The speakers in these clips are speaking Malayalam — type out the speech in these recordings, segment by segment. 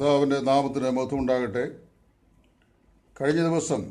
കർത്താവിൻ്റെ നാമത്തിന് മഹത്വം ഉണ്ടാകട്ടെ കഴിഞ്ഞ ദിവസം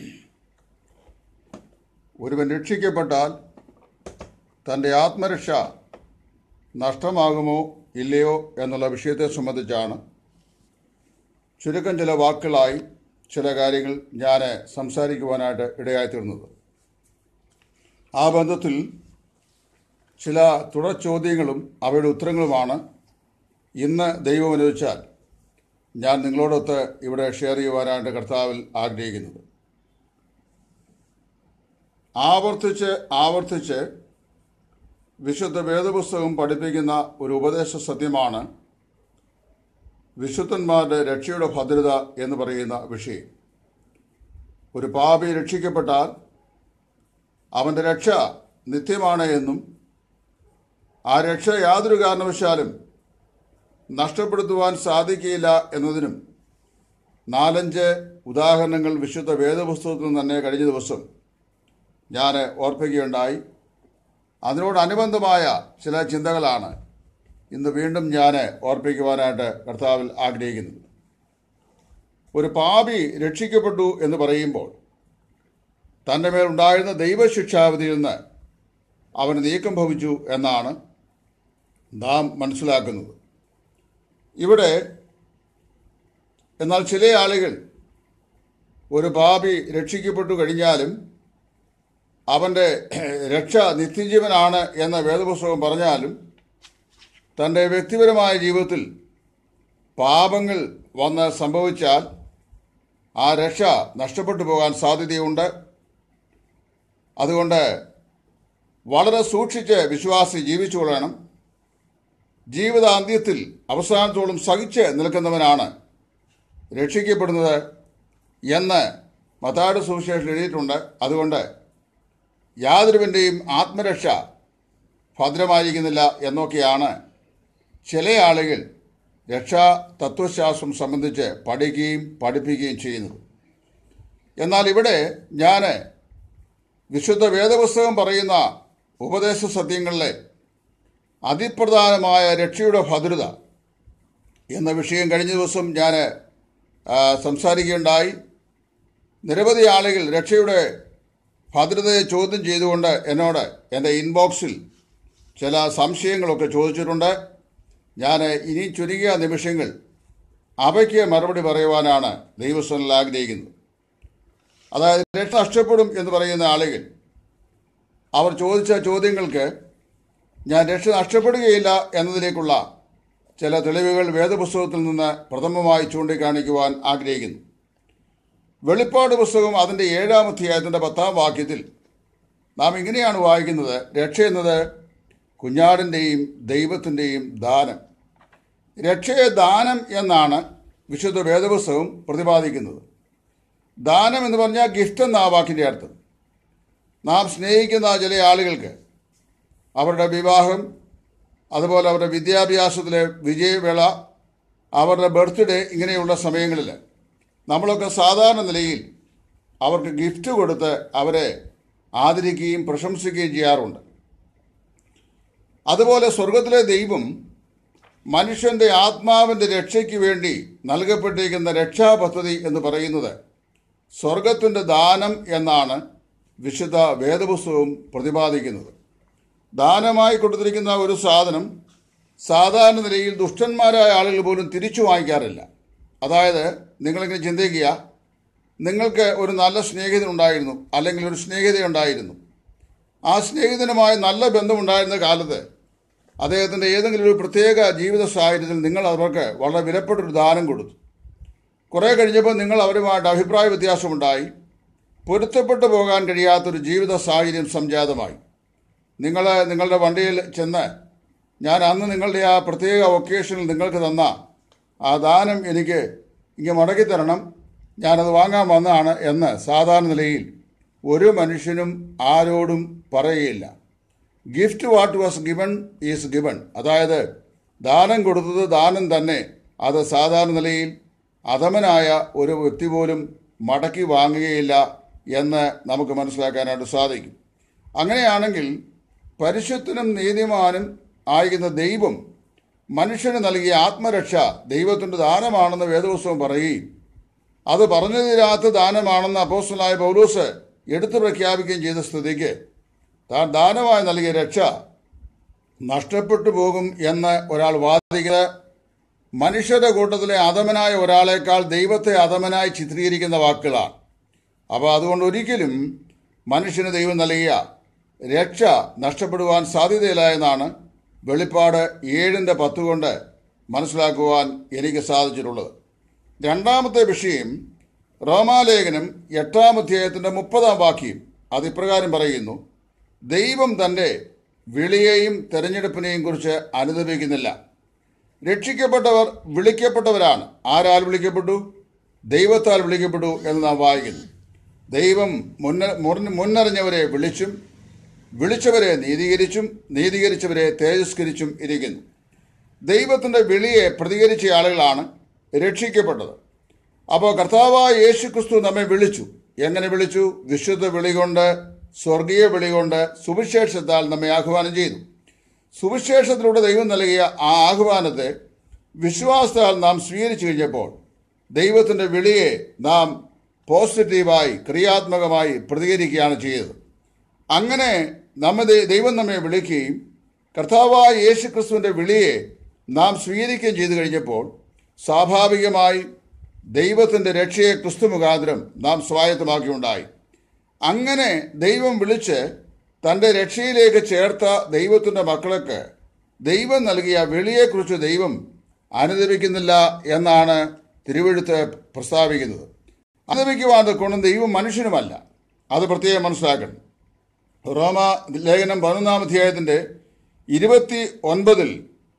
ഒരുവൻ രക്ഷിക്കപ്പെട്ടാൽ തൻ്റെ ആത്മരക്ഷ നഷ്ടമാകുമോ ഇല്ലയോ എന്നുള്ള വിഷയത്തെ സംബന്ധിച്ചാണ് ചുരുക്കം ചില വാക്കുകളായി ചില കാര്യങ്ങൾ ഞാൻ സംസാരിക്കുവാനായിട്ട് ഇടയായിത്തീർന്നത് ആ ബന്ധത്തിൽ ചില തുടർ ചോദ്യങ്ങളും അവയുടെ ഉത്തരങ്ങളുമാണ് ഇന്ന് ദൈവം അനുവദിച്ചാൽ ഞാൻ നിങ്ങളോടൊത്ത് ഇവിടെ ഷെയർ ചെയ്യുവാനായിട്ട് കർത്താവിൽ ആഗ്രഹിക്കുന്നത് ആവർത്തിച്ച് ആവർത്തിച്ച് വിശുദ്ധ വേദപുസ്തകം പഠിപ്പിക്കുന്ന ഒരു ഉപദേശ സത്യമാണ് വിശുദ്ധന്മാരുടെ രക്ഷയുടെ ഭദ്രത എന്ന് പറയുന്ന വിഷയം ഒരു പാപി രക്ഷിക്കപ്പെട്ടാൽ അവൻ്റെ രക്ഷ നിത്യമാണ് എന്നും ആ രക്ഷ യാതൊരു കാരണവശാലും നഷ്ടപ്പെടുത്തുവാൻ സാധിക്കുകയില്ല എന്നതിനും നാലഞ്ച് ഉദാഹരണങ്ങൾ വിശുദ്ധ വേദപുസ്തകത്തിൽ നിന്ന് തന്നെ കഴിഞ്ഞ ദിവസം ഞാൻ ഓർപ്പിക്കുകയുണ്ടായി അതിനോടനുബന്ധമായ ചില ചിന്തകളാണ് ഇന്ന് വീണ്ടും ഞാൻ ഓർപ്പിക്കുവാനായിട്ട് കർത്താവിൽ ആഗ്രഹിക്കുന്നത് ഒരു പാപി രക്ഷിക്കപ്പെട്ടു എന്ന് പറയുമ്പോൾ തൻ്റെ മേലുണ്ടായിരുന്ന ദൈവശിക്ഷാവധിയിൽ നിന്ന് അവന് നീക്കം ഭവിച്ചു എന്നാണ് നാം മനസ്സിലാക്കുന്നത് ഇവിടെ എന്നാൽ ചില ആളുകൾ ഒരു പാപി രക്ഷിക്കപ്പെട്ടു കഴിഞ്ഞാലും അവൻ്റെ രക്ഷ നിത്യജീവനാണ് എന്ന വേദപുസ്തകം പറഞ്ഞാലും തൻ്റെ വ്യക്തിപരമായ ജീവിതത്തിൽ പാപങ്ങൾ വന്ന് സംഭവിച്ചാൽ ആ രക്ഷ നഷ്ടപ്പെട്ടു പോകാൻ സാധ്യതയുണ്ട് അതുകൊണ്ട് വളരെ സൂക്ഷിച്ച് വിശ്വാസി ജീവിച്ചു കൊള്ളണം ജീവിതാന്ത്യത്തിൽ അവസാനത്തോളം സഹിച്ച് നിൽക്കുന്നവനാണ് രക്ഷിക്കപ്പെടുന്നത് എന്ന് മതാട് സുവിശേഷം എഴുതിയിട്ടുണ്ട് അതുകൊണ്ട് യാതൊരുവൻ്റെയും ആത്മരക്ഷ ഭദ്രമായിരിക്കുന്നില്ല എന്നൊക്കെയാണ് ചില ആളുകൾ രക്ഷാ തത്വശാസ്ത്രം സംബന്ധിച്ച് പഠിക്കുകയും പഠിപ്പിക്കുകയും ചെയ്യുന്നത് എന്നാൽ ഇവിടെ ഞാൻ വിശുദ്ധ വേദപുസ്തകം പറയുന്ന ഉപദേശ സത്യങ്ങളിലെ അതിപ്രധാനമായ രക്ഷയുടെ ഭദ്രത എന്ന വിഷയം കഴിഞ്ഞ ദിവസം ഞാൻ സംസാരിക്കുകയുണ്ടായി നിരവധി ആളുകൾ രക്ഷയുടെ ഭദ്രതയെ ചോദ്യം ചെയ്തുകൊണ്ട് എന്നോട് എൻ്റെ ഇൻബോക്സിൽ ചില സംശയങ്ങളൊക്കെ ചോദിച്ചിട്ടുണ്ട് ഞാൻ ഇനി ചുരുങ്ങിയ നിമിഷങ്ങൾ അവയ്ക്ക് മറുപടി പറയുവാനാണ് ദൈവസ്ഥനിൽ ആഗ്രഹിക്കുന്നത് അതായത് രക്ഷ നഷ്ടപ്പെടും എന്ന് പറയുന്ന ആളുകൾ അവർ ചോദിച്ച ചോദ്യങ്ങൾക്ക് ഞാൻ രക്ഷ നഷ്ടപ്പെടുകയില്ല എന്നതിലേക്കുള്ള ചില തെളിവുകൾ വേദപുസ്തകത്തിൽ നിന്ന് പ്രഥമമായി ചൂണ്ടിക്കാണിക്കുവാൻ ആഗ്രഹിക്കുന്നു വെളിപ്പാട് പുസ്തകം അതിൻ്റെ ഏഴാം അധ്യായത്തിൻ്റെ പത്താം വാക്യത്തിൽ നാം ഇങ്ങനെയാണ് വായിക്കുന്നത് രക്ഷ എന്നത് കുഞ്ഞാടിൻ്റെയും ദൈവത്തിൻ്റെയും ദാനം രക്ഷയെ ദാനം എന്നാണ് വിശുദ്ധ വേദപുസ്തകം പ്രതിപാദിക്കുന്നത് ദാനം എന്ന് പറഞ്ഞാൽ ഗിഫ്റ്റ് എന്ന ആ വാക്കിൻ്റെ അർത്ഥം നാം സ്നേഹിക്കുന്ന ചില ആളുകൾക്ക് അവരുടെ വിവാഹം അതുപോലെ അവരുടെ വിദ്യാഭ്യാസത്തിലെ വിജയവേള അവരുടെ ബർത്ത്ഡേ ഇങ്ങനെയുള്ള സമയങ്ങളിൽ നമ്മളൊക്കെ സാധാരണ നിലയിൽ അവർക്ക് ഗിഫ്റ്റ് കൊടുത്ത് അവരെ ആദരിക്കുകയും പ്രശംസിക്കുകയും ചെയ്യാറുണ്ട് അതുപോലെ സ്വർഗത്തിലെ ദൈവം മനുഷ്യൻ്റെ ആത്മാവിൻ്റെ രക്ഷയ്ക്ക് വേണ്ടി നൽകപ്പെട്ടിരിക്കുന്ന രക്ഷാപദ്ധതി എന്ന് പറയുന്നത് സ്വർഗത്തിൻ്റെ ദാനം എന്നാണ് വിശുദ്ധ വേദപുസ്തകവും പ്രതിപാദിക്കുന്നത് ദാനമായി കൊടുത്തിരിക്കുന്ന ഒരു സാധനം സാധാരണ നിലയിൽ ദുഷ്ടന്മാരായ ആളുകൾ പോലും തിരിച്ചു വാങ്ങിക്കാറില്ല അതായത് നിങ്ങളിങ്ങനെ ചിന്തിക്കുക നിങ്ങൾക്ക് ഒരു നല്ല സ്നേഹിതനുണ്ടായിരുന്നു അല്ലെങ്കിൽ ഒരു സ്നേഹിതയുണ്ടായിരുന്നു ആ സ്നേഹിതനുമായി നല്ല ബന്ധമുണ്ടായിരുന്ന കാലത്ത് അദ്ദേഹത്തിൻ്റെ ഏതെങ്കിലും ഒരു പ്രത്യേക ജീവിത സാഹചര്യത്തിൽ നിങ്ങൾ അവർക്ക് വളരെ വിലപ്പെട്ടൊരു ദാനം കൊടുത്തു കുറേ കഴിഞ്ഞപ്പോൾ നിങ്ങൾ അവരുമായിട്ട് അഭിപ്രായ വ്യത്യാസമുണ്ടായി പൊരുത്തപ്പെട്ടു പോകാൻ കഴിയാത്തൊരു ജീവിത സാഹചര്യം സംജാതമായി നിങ്ങൾ നിങ്ങളുടെ വണ്ടിയിൽ ചെന്ന് ഞാൻ അന്ന് നിങ്ങളുടെ ആ പ്രത്യേക ഒക്കേഷനിൽ നിങ്ങൾക്ക് തന്ന ആ ദാനം എനിക്ക് ഇങ്ങനെ മടക്കി തരണം ഞാനത് വാങ്ങാൻ വന്നതാണ് എന്ന് സാധാരണ നിലയിൽ ഒരു മനുഷ്യനും ആരോടും പറയുകയില്ല gift what was given is given അതായത് ദാനം കൊടുത്തത് ദാനം തന്നെ അത് സാധാരണ നിലയിൽ അധമനായ ഒരു വ്യക്തി പോലും മടക്കി വാങ്ങുകയില്ല എന്ന് നമുക്ക് മനസ്സിലാക്കാനായിട്ട് സാധിക്കും അങ്ങനെയാണെങ്കിൽ പരിശുദ്ധനും നീതിമാനും ആയിരിക്കുന്ന ദൈവം മനുഷ്യന് നൽകിയ ആത്മരക്ഷ ദൈവത്തിൻ്റെ ദാനമാണെന്ന് വേദപുസ്തകം പറയുകയും അത് പറഞ്ഞു തീരാത്ത ദാനമാണെന്ന് അപ്പോസ്റ്റലായ പൗലൂസ് എടുത്തു പ്രഖ്യാപിക്കുകയും ചെയ്ത സ്ഥിതിക്ക് താൻ ദാനമായി നൽകിയ രക്ഷ നഷ്ടപ്പെട്ടു പോകും എന്ന് ഒരാൾ വാദിക്കുന്നത് മനുഷ്യരുടെ കൂട്ടത്തിലെ അധമനായ ഒരാളേക്കാൾ ദൈവത്തെ അധമനായി ചിത്രീകരിക്കുന്ന വാക്കുകളാണ് അപ്പോൾ അതുകൊണ്ട് ഒരിക്കലും മനുഷ്യന് ദൈവം നൽകിയ രക്ഷ നഷ്ടപ്പെടുവാൻ സാധ്യതയില്ല എന്നാണ് വെളിപ്പാട് ഏഴിൻ്റെ പത്ത് കൊണ്ട് മനസ്സിലാക്കുവാൻ എനിക്ക് സാധിച്ചിട്ടുള്ളത് രണ്ടാമത്തെ വിഷയം റോമാലേഖനം എട്ടാം അധ്യായത്തിൻ്റെ മുപ്പതാം വാക്യം അത് ഇപ്രകാരം പറയുന്നു ദൈവം തൻ്റെ വിളിയെയും തെരഞ്ഞെടുപ്പിനെയും കുറിച്ച് അനുദപിക്കുന്നില്ല രക്ഷിക്കപ്പെട്ടവർ വിളിക്കപ്പെട്ടവരാണ് ആരാൽ വിളിക്കപ്പെട്ടു ദൈവത്താൽ വിളിക്കപ്പെട്ടു എന്ന് നാം വായിക്കുന്നു ദൈവം മുന്ന മുൻ- മുന്നറിഞ്ഞവരെ വിളിച്ചും വിളിച്ചവരെ നീതീകരിച്ചും നീതീകരിച്ചവരെ തേജസ്കരിച്ചും ഇരിക്കുന്നു ദൈവത്തിൻ്റെ വിളിയെ പ്രതികരിച്ച ആളുകളാണ് രക്ഷിക്കപ്പെട്ടത് അപ്പോൾ കർത്താവായ യേശു ക്രിസ്തു നമ്മെ വിളിച്ചു എങ്ങനെ വിളിച്ചു വിശുദ്ധ വിളി കൊണ്ട് സ്വർഗീയ വിളി കൊണ്ട് സുവിശേഷത്താൽ നമ്മെ ആഹ്വാനം ചെയ്തു സുവിശേഷത്തിലൂടെ ദൈവം നൽകിയ ആ ആഹ്വാനത്തെ വിശ്വാസത്താൽ നാം സ്വീകരിച്ചു കഴിഞ്ഞപ്പോൾ ദൈവത്തിൻ്റെ വിളിയെ നാം പോസിറ്റീവായി ക്രിയാത്മകമായി പ്രതികരിക്കുകയാണ് ചെയ്തത് അങ്ങനെ നമ്മെ ദൈ- ദൈവം നമ്മെ വിളിക്കുകയും കർത്താവായ യേശു ക്രിസ്തുവിൻ്റെ വിളിയെ നാം സ്വീകരിക്കുകയും ചെയ്തു കഴിഞ്ഞപ്പോൾ സ്വാഭാവികമായി ദൈവത്തിൻ്റെ രക്ഷയെ ക്രിസ്തു മുഖാന്തരം നാം സ്വായത്തമാക്കിയുണ്ടായി അങ്ങനെ ദൈവം വിളിച്ച് തൻ്റെ രക്ഷയിലേക്ക് ചേർത്ത ദൈവത്തിൻ്റെ മക്കൾക്ക് ദൈവം നൽകിയ വിളിയെക്കുറിച്ച് ദൈവം അനുദപിക്കുന്നില്ല എന്നാണ് തിരുവഴുത്ത് പ്രസ്താവിക്കുന്നത് അനുദപിക്കുവാൻ കൊണ്ടും ദൈവം മനുഷ്യനുമല്ല അത് പ്രത്യേകം മനസ്സിലാക്കണം റോമ ലേഖനം പതിനൊന്നാം അധ്യായത്തിൻ്റെ ഇരുപത്തി ഒൻപതിൽ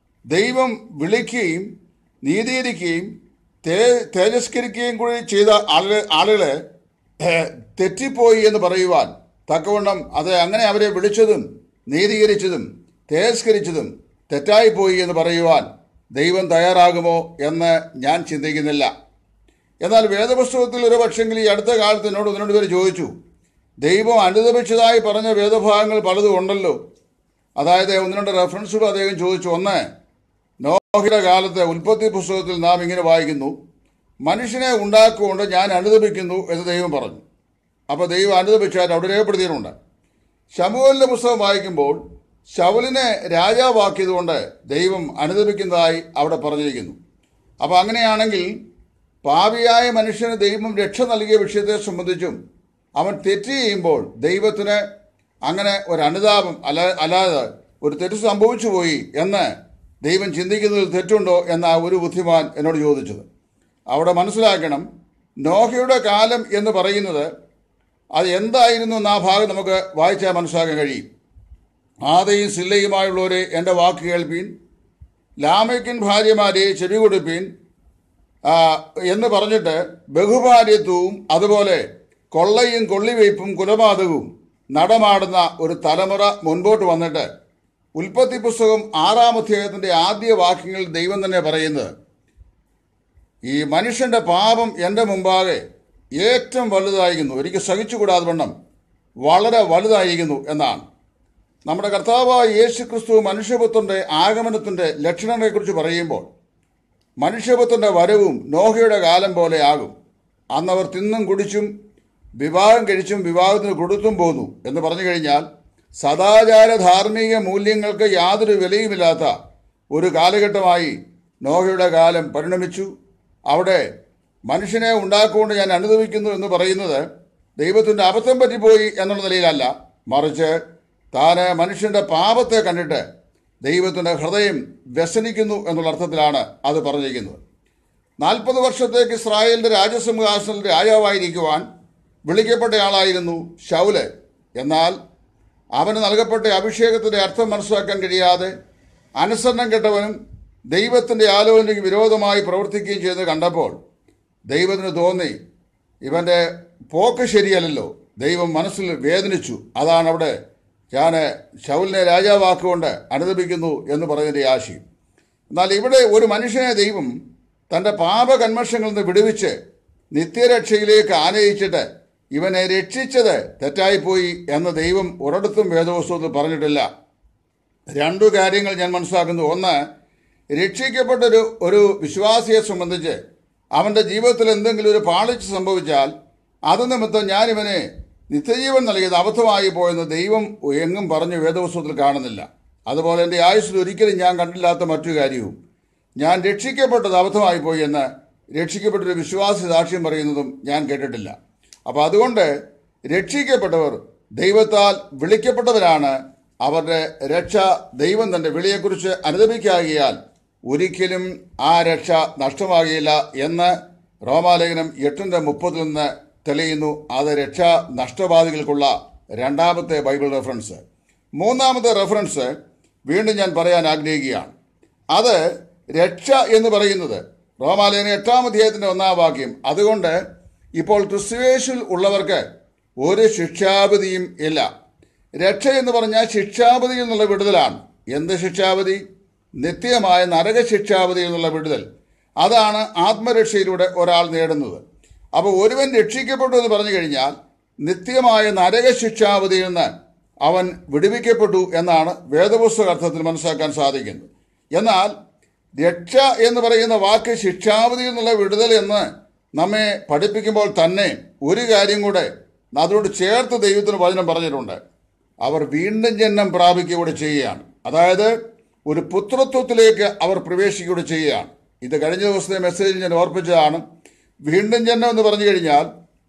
ദൈവം വിളിക്കുകയും നീതീകരിക്കുകയും തേ തേജസ്കരിക്കുകയും കൂടി ചെയ്ത ആളുകൾ ആളുകളെ ഏഹ്, തെറ്റിപ്പോയി എന്ന് പറയുവാൻ തക്കവണ്ണം അത് അങ്ങനെ അവരെ വിളിച്ചതും നീതീകരിച്ചതും തേജസ്കരിച്ചതും തെറ്റായിപ്പോയി എന്ന് പറയുവാൻ ദൈവം തയ്യാറാകുമോ എന്ന് ഞാൻ ചിന്തിക്കുന്നില്ല എന്നാൽ വേദപുസ്തകത്തിൽ ഒരു പക്ഷെങ്കിൽ ഈ അടുത്ത കാലത്ത് എന്നോട് ഒന്നിനോട് പേര് ചോദിച്ചു ദൈവം അനുദപിച്ചതായി പറഞ്ഞ വേദഭാഗങ്ങൾ പലതും ഉണ്ടല്ലോ അതായത് ഒന്ന് രണ്ട് റെഫറൻസുകൾ അദ്ദേഹം ചോദിച്ചു ഒന്ന് നോഹിയുടെ കാലത്ത് ഉൽപ്പത്തി പുസ്തകത്തിൽ നാം ഇങ്ങനെ വായിക്കുന്നു മനുഷ്യനെ ഉണ്ടാക്കുകൊണ്ട് ഞാൻ അനുദപിക്കുന്നു എന്ന് ദൈവം പറഞ്ഞു അപ്പോൾ ദൈവം അനുദപിച്ചാൽ അവിടെ രേഖപ്പെടുത്തിയിട്ടുണ്ട് ശമുവലിൻ്റെ പുസ്തകം വായിക്കുമ്പോൾ ശവലിനെ രാജാവാക്കിയതുകൊണ്ട് ദൈവം അനുദപിക്കുന്നതായി അവിടെ പറഞ്ഞിരിക്കുന്നു അപ്പോൾ അങ്ങനെയാണെങ്കിൽ പാപിയായ മനുഷ്യന് ദൈവം രക്ഷ നൽകിയ വിഷയത്തെ സംബന്ധിച്ചും അവൻ തെറ്റ് ചെയ്യുമ്പോൾ ദൈവത്തിന് അങ്ങനെ ഒരു അനുതാപം അല്ല അല്ലാതെ ഒരു തെറ്റ് സംഭവിച്ചു പോയി എന്ന് ദൈവം ചിന്തിക്കുന്നതിൽ തെറ്റുണ്ടോ എന്ന ആ ഒരു ബുദ്ധിമാൻ എന്നോട് ചോദിച്ചത് അവിടെ മനസ്സിലാക്കണം നോഹയുടെ കാലം എന്ന് പറയുന്നത് അത് എന്തായിരുന്നു എന്ന് ആ ഭാഗം നമുക്ക് വായിച്ചാൽ മനസ്സിലാക്കാൻ കഴിയും ആദയും സില്ലയുമായുള്ളവരെ എൻ്റെ വാക്ക് കേൾപ്പീൻ ലാമയ്ക്കൻ ഭാര്യമാരെ ചെവി കൊടുപ്പീൻ ആ, എന്ന് പറഞ്ഞിട്ട് ബഹുഭാര്യത്വവും അതുപോലെ കൊള്ളയും കൊള്ളിവയ്പും കുലപാതകവും നടമാടുന്ന ഒരു തലമുറ മുൻപോട്ട് വന്നിട്ട് ഉൽപ്പത്തി പുസ്തകം ആറാം അധ്യായത്തിൻ്റെ ആദ്യ വാക്യങ്ങളിൽ ദൈവം തന്നെ പറയുന്നത് ഈ മനുഷ്യന്റെ പാപം എൻ്റെ മുമ്പാകെ ഏറ്റവും വലുതായിരിക്കുന്നു എനിക്ക് സഹിച്ചുകൂടാതെ വണ്ണം വളരെ വലുതായിരിക്കുന്നു എന്നാണ് നമ്മുടെ കർത്താവായ യേശു ക്രിസ്തു മനുഷ്യപുത്രൻ്റെ ആഗമനത്തിൻ്റെ ലക്ഷണങ്ങളെക്കുറിച്ച് പറയുമ്പോൾ മനുഷ്യപുത്രൻ്റെ വരവും നോഹയുടെ കാലം പോലെ ആകും അന്നവർ തിന്നും കുടിച്ചും വിവാഹം കഴിച്ചും വിവാഹത്തിന് കൊടുത്തും പോന്നു എന്ന് പറഞ്ഞു കഴിഞ്ഞാൽ സദാചാര ധാർമ്മിക മൂല്യങ്ങൾക്ക് യാതൊരു വിലയുമില്ലാത്ത ഒരു കാലഘട്ടമായി നോഹയുടെ കാലം പരിണമിച്ചു അവിടെ മനുഷ്യനെ ഉണ്ടാക്കുകൊണ്ട് ഞാൻ അനുഭവിക്കുന്നു എന്ന് പറയുന്നത് ദൈവത്തിൻ്റെ അബദ്ധം പറ്റിപ്പോയി എന്നുള്ള നിലയിലല്ല മറിച്ച് താന് മനുഷ്യൻ്റെ പാപത്തെ കണ്ടിട്ട് ദൈവത്തിൻ്റെ ഹൃദയം വ്യസനിക്കുന്നു എന്നുള്ള അർത്ഥത്തിലാണ് അത് പറഞ്ഞിരിക്കുന്നത് നാൽപ്പത് വർഷത്തേക്ക് ഇസ്രായേലിൻ്റെ രാജസിംഹാസനത്തിൽ രാജാവായിരിക്കുവാൻ വിളിക്കപ്പെട്ടയാളായിരുന്നു ഷൗല് എന്നാൽ അവന് നൽകപ്പെട്ട അഭിഷേകത്തിൻ്റെ അർത്ഥം മനസ്സിലാക്കാൻ കഴിയാതെ അനുസരണം കെട്ടവനും ദൈവത്തിൻ്റെ ആലോചനയ്ക്ക് വിരോധമായി പ്രവർത്തിക്കുകയും ചെയ്ത് കണ്ടപ്പോൾ ദൈവത്തിന് തോന്നി ഇവൻ്റെ പോക്ക് ശരിയല്ലല്ലോ ദൈവം മനസ്സിൽ വേദനിച്ചു അതാണ് അവിടെ ഞാൻ ശൗലിനെ രാജാവാക്കുകൊണ്ട് അനുദപിക്കുന്നു എന്ന് പറയുന്നതിൻ്റെ ആശയം എന്നാൽ ഇവിടെ ഒരു മനുഷ്യനെ ദൈവം തൻ്റെ പാപകന്മഷങ്ങളിൽ നിന്ന് വിടുവിച്ച് നിത്യരക്ഷയിലേക്ക് ആനയിച്ചിട്ട് ഇവനെ രക്ഷിച്ചത് തെറ്റായിപ്പോയി എന്ന് ദൈവം ഒരിടത്തും വേദപുസ്തകത്തിൽ പറഞ്ഞിട്ടില്ല രണ്ടു കാര്യങ്ങൾ ഞാൻ മനസ്സിലാക്കുന്നു ഒന്ന് രക്ഷിക്കപ്പെട്ടൊരു ഒരു വിശ്വാസിയെ സംബന്ധിച്ച് അവൻ്റെ ജീവിതത്തിൽ എന്തെങ്കിലും ഒരു പാളിച്ച് സംഭവിച്ചാൽ അത് നിമിത്തം ഞാൻ ഇവനെ നിത്യജീവൻ നൽകിയത് അബദ്ധമായി പോയെന്ന് ദൈവം എങ്ങും പറഞ്ഞു വേദപുസ്തകത്തിൽ കാണുന്നില്ല അതുപോലെ എൻ്റെ ആയുസ്സിൽ ഒരിക്കലും ഞാൻ കണ്ടില്ലാത്ത മറ്റൊരു കാര്യവും ഞാൻ രക്ഷിക്കപ്പെട്ടത് അബദ്ധമായി പോയി എന്ന് രക്ഷിക്കപ്പെട്ടൊരു വിശ്വാസി സാക്ഷ്യം പറയുന്നതും ഞാൻ കേട്ടിട്ടില്ല അപ്പോൾ അതുകൊണ്ട് രക്ഷിക്കപ്പെട്ടവർ ദൈവത്താൽ വിളിക്കപ്പെട്ടവരാണ് അവരുടെ രക്ഷ ദൈവം തന്റെ വിളിയെക്കുറിച്ച് അനുദപിക്കാകിയാൽ ഒരിക്കലും ആ രക്ഷ നഷ്ടമാകില്ല എന്ന് റോമാലേഖനം എട്ടിന്റെ മുപ്പതിൽ നിന്ന് തെളിയുന്നു അത് രക്ഷ നഷ്ടബാധികൾക്കുള്ള രണ്ടാമത്തെ ബൈബിൾ റെഫറൻസ് മൂന്നാമത്തെ റെഫറൻസ് വീണ്ടും ഞാൻ പറയാൻ ആഗ്രഹിക്കുകയാണ് അത് രക്ഷ എന്ന് പറയുന്നത് റോമാലയന എട്ടാം അധ്യായത്തിന്റെ ഒന്നാം വാക്യം അതുകൊണ്ട് ഇപ്പോൾ ക്രിസ്തുവേശിൽ ഉള്ളവർക്ക് ഒരു ശിക്ഷാപതിയും ഇല്ല രക്ഷ എന്ന് പറഞ്ഞാൽ ശിക്ഷാപതിയിൽ നിന്നുള്ള വിടുതലാണ് എന്ത് ശിക്ഷാപതി നിത്യമായ നരക ശിക്ഷാപതിയിൽ നിന്നുള്ള വിടുതൽ അതാണ് ആത്മരക്ഷയിലൂടെ ഒരാൾ നേടുന്നത് അപ്പോൾ ഒരുവൻ രക്ഷിക്കപ്പെട്ടു എന്ന് പറഞ്ഞു കഴിഞ്ഞാൽ നിത്യമായ നരക ശിക്ഷാപതിയിൽ നിന്ന് അവൻ വിടുവിക്കപ്പെട്ടു എന്നാണ് വേദപുസ്തക അർത്ഥത്തിൽ മനസ്സിലാക്കാൻ സാധിക്കുന്നത് എന്നാൽ രക്ഷ എന്ന് പറയുന്ന വാക്ക് ശിക്ഷാവധിയിൽ നിന്നുള്ള വിടുതൽ എന്ന് നമ്മെ പഠിപ്പിക്കുമ്പോൾ തന്നെ ഒരു കാര്യം കൂടെ അതോട് ചേർത്ത് ദൈവത്തിന് വചനം പറഞ്ഞിട്ടുണ്ട് അവർ വീണ്ടും ജന്മം പ്രാപിക്കുകയൂടെ ചെയ്യുകയാണ് അതായത് ഒരു പുത്രത്വത്തിലേക്ക് അവർ പ്രവേശിക്കുകയൂടെ ചെയ്യുകയാണ് ഇത് കഴിഞ്ഞ ദിവസത്തെ മെസ്സേജിൽ ഞാൻ ഓർപ്പിച്ചതാണ് വീണ്ടും ജന്മം എന്ന് പറഞ്ഞു കഴിഞ്ഞാൽ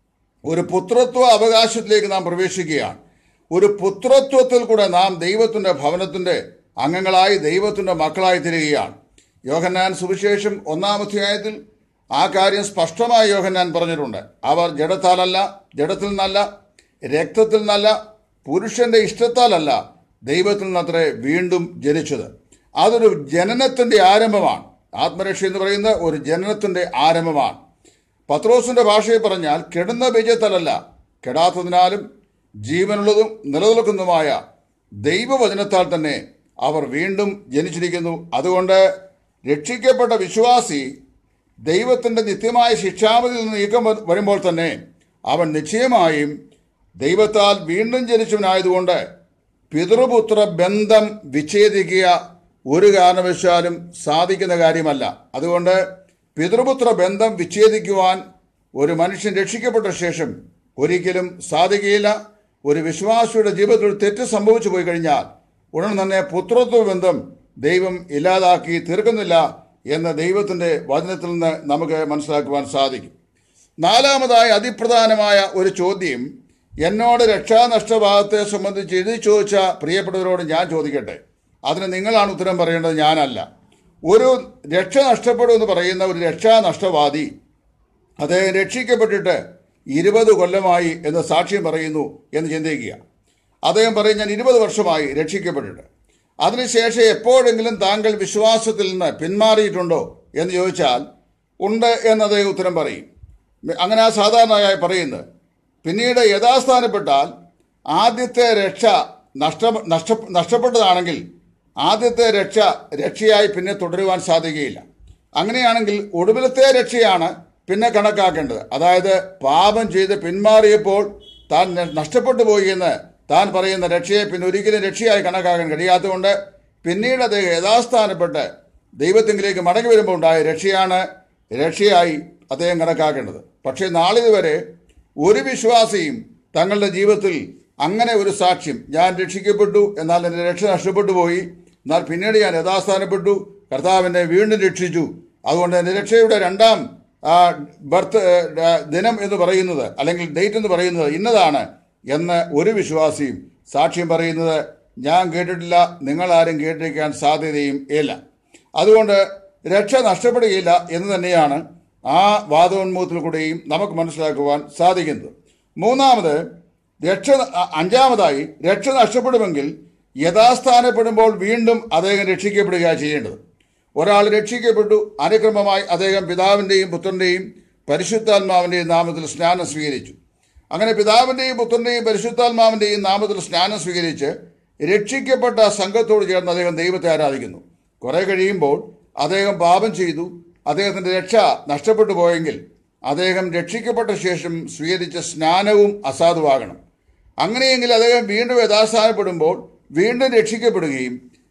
ഒരു പുത്രത്വ അവകാശത്തിലേക്ക് നാം പ്രവേശിക്കുകയാണ് ഒരു പുത്രത്വത്തിൽ കൂടെ നാം ദൈവത്തിന്റെ ഭവനത്തിന്റെ അംഗങ്ങളായി ദൈവത്തിന്റെ മക്കളായി തീരുകയാണ് യോഹന്നാൻ സുവിശേഷം ഒന്നാം അധ്യായത്തിൽ ആ കാര്യം സ്പഷ്ടമായി യോഹന്നാൻ പറഞ്ഞിട്ടുണ്ട് അവർ ജഡത്താലല്ല ജഡത്തിൽ നിന്നല്ല രക്തത്തിൽ നിന്നല്ല പുരുഷന്റെ ഇഷ്ടത്താലല്ല ദൈവത്തിൽ നിന്നത്രേ വീണ്ടും ജനിച്ചത് അതൊരു ജനനത്തിന്റെ ആരംഭമാണ് ആത്മരക്ഷ എന്ന് പറയുന്നത് ഒരു ജനനത്തിന്റെ ആരംഭമാണ് പത്രോസിന്റെ ഭാഷയിൽ പറഞ്ഞാൽ കെടുന്ന ബീജത്താലല്ല കെടാത്തതിനാലും ജീവനുള്ളതും നിലനിൽക്കുന്നതുമായ ദൈവവചനത്താൽ തന്നെ അവർ വീണ്ടും ജനിച്ചിരിക്കുന്നു അതുകൊണ്ട് രക്ഷിക്കപ്പെട്ട വിശ്വാസി ദൈവത്തിന്റെ നിത്യമായ ശിക്ഷാപതിയിൽ നിന്ന് നീക്കം വ- വരുമ്പോൾ തന്നെ അവൻ നിശ്ചയമായും ദൈവത്താൽ വീണ്ടും ജനിച്ചവനായതുകൊണ്ട് പിതൃപുത്ര ബന്ധം വിച്ഛേദിക്കുക ഒരു കാരണവശാലും സാധിക്കുന്ന കാര്യമല്ല അതുകൊണ്ട് പിതൃപുത്ര ബന്ധം വിച്ഛേദിക്കുവാൻ ഒരു മനുഷ്യൻ രക്ഷിക്കപ്പെട്ട ശേഷം ഒരിക്കലും സാധിക്കുകയില്ല ഒരു വിശ്വാസിയുടെ ജീവിതത്തിൽ ഒരു തെറ്റ് സംഭവിച്ചു പോയി കഴിഞ്ഞാൽ ഉടൻ തന്നെ പുത്രത്വ ബന്ധം ദൈവം ഇല്ലാതാക്കി തീർക്കുന്നില്ല എന്ന ദൈവത്തിന്റെ വചനത്തിൽ നിന്ന് നമുക്ക് മനസ്സിലാക്കുവാൻ സാധിക്കും നാലാമതായി അതിപ്രധാനമായ ഒരു ചോദ്യം എന്നോട് രക്ഷാനഷ്ടഭാഗത്തെ സംബന്ധിച്ച് എഴുതി ചോദിച്ച പ്രിയപ്പെട്ടവരോട് ഞാൻ ചോദിക്കട്ടെ അതിന് നിങ്ങളാണ് ഉത്തരം പറയേണ്ടത് ഞാനല്ല ഒരു രക്ഷ നഷ്ടപ്പെടും എന്ന് പറയുന്ന ഒരു രക്ഷാനഷ്ടവാദി അദ്ദേഹം രക്ഷിക്കപ്പെട്ടിട്ട് ഇരുപത് കൊല്ലമായി എന്ന് സാക്ഷ്യം പറയുന്നു എന്ന് ചിന്തിക്കുക അദ്ദേഹം പറയും ഞാൻ ഇരുപത് വർഷമായി രക്ഷിക്കപ്പെട്ടിട്ട് അതിനുശേഷം എപ്പോഴെങ്കിലും താങ്കൾ വിശ്വാസത്തിൽ നിന്ന് പിന്മാറിയിട്ടുണ്ടോ എന്ന് ചോദിച്ചാൽ ഉണ്ട് എന്ന് അദ്ദേഹം ഉത്തരം പറയും അങ്ങനെ ആ സാധാരണയായി പറയുന്നത് പിന്നീട് യഥാസ്ഥാനപ്പെട്ടാൽ ആദ്യത്തെ രക്ഷ നഷ്ട നഷ്ട നഷ്ടപ്പെട്ടതാണെങ്കിൽ ആദ്യത്തെ രക്ഷ രക്ഷയായി പിന്നെ തുടരുവാൻ സാധിക്കുകയില്ല അങ്ങനെയാണെങ്കിൽ ഒടുവിലത്തെ രക്ഷയാണ് പിന്നെ കണക്കാക്കേണ്ടത് അതായത് പാപം ചെയ്ത് പിന്മാറിയപ്പോൾ താൻ ന- നഷ്ടപ്പെട്ടു പോയി എന്ന് താൻ പറയുന്ന രക്ഷയെ പിന്നെ ഒരിക്കലും രക്ഷയായി കണക്കാക്കാൻ കഴിയാത്തതുകൊണ്ട് പിന്നീട് അദ്ദേഹം യഥാസ്ഥാനപ്പെട്ട് ദൈവത്തിങ്കിലേക്ക് മടങ്ങി വരുമ്പോൾ ഉണ്ടായ രക്ഷയാണ് രക്ഷയായി അദ്ദേഹം കണക്കാക്കേണ്ടത് പക്ഷേ നാളിതുവരെ ഒരു വിശ്വാസിയും തങ്ങളുടെ ജീവിതത്തിൽ അങ്ങനെ ഒരു സാക്ഷ്യം ഞാൻ രക്ഷിക്കപ്പെട്ടു എന്നാൽ എൻ്റെ രക്ഷ നഷ്ടപ്പെട്ടു പോയി എന്നാൽ പിന്നീട് ഞാൻ യഥാസ്ഥാനപ്പെട്ടു കർത്താവിനെ വീണ്ടും രക്ഷിച്ചു അതുകൊണ്ട് എൻ്റെ രക്ഷയുടെ രണ്ടാം ആ, ബർത്ത് ആ, ദിനം എന്ന് പറയുന്നത് അല്ലെങ്കിൽ ഡേറ്റ് എന്ന് പറയുന്നത് ഇന്നതാണ് എന്ന് ഒരു വിശ്വാസിയും സാക്ഷ്യം പറയുന്നത് ഞാൻ കേട്ടിട്ടില്ല നിങ്ങളാരും കേട്ടിരിക്കാൻ സാധ്യതയും ഇല്ല അതുകൊണ്ട് രക്ഷ നഷ്ടപ്പെടുകയില്ല എന്ന് തന്നെയാണ് ആ വാദോന്മുഖത്തിൽ കൂടെയും നമുക്ക് മനസ്സിലാക്കുവാൻ സാധിക്കുന്നത് മൂന്നാമത് രക്ഷ അ- അഞ്ചാമതായി രക്ഷ നഷ്ടപ്പെടുമെങ്കിൽ യഥാസ്ഥാനപ്പെടുമ്പോൾ വീണ്ടും അദ്ദേഹം രക്ഷിക്കപ്പെടുക ചെയ്യേണ്ടത് ഒരാൾ രക്ഷിക്കപ്പെട്ടു അനുക്രമമായി അദ്ദേഹം പിതാവിൻ്റെയും പുത്രൻ്റെയും പരിശുദ്ധാത്മാവിൻ്റെയും നാമത്തിൽ സ്നാനം സ്വീകരിച്ചു അങ്ങനെ പിതാവിൻ്റെയും പുത്രൻ്റെയും പരിശുദ്ധാത്മാവിൻ്റെയും നാമത്തിൽ സ്നാനം സ്വീകരിച്ച് രക്ഷിക്കപ്പെട്ട സംഘത്തോട് ചേർന്ന് അദ്ദേഹം ദൈവത്തെ ആരാധിക്കുന്നു കുറെ കഴിയുമ്പോൾ അദ്ദേഹം പാപം ചെയ്തു അദ്ദേഹത്തിൻ്റെ രക്ഷ നഷ്ടപ്പെട്ടു പോയെങ്കിൽ അദ്ദേഹം രക്ഷിക്കപ്പെട്ട ശേഷം സ്വീകരിച്ച സ്നാനവും അസാധുവാകണം അങ്ങനെയെങ്കിൽ അദ്ദേഹം വീണ്ടും യഥാസ്ഥാനപ്പെടുമ്പോൾ വീണ്ടും രക്ഷിക്കപ്പെടുകയും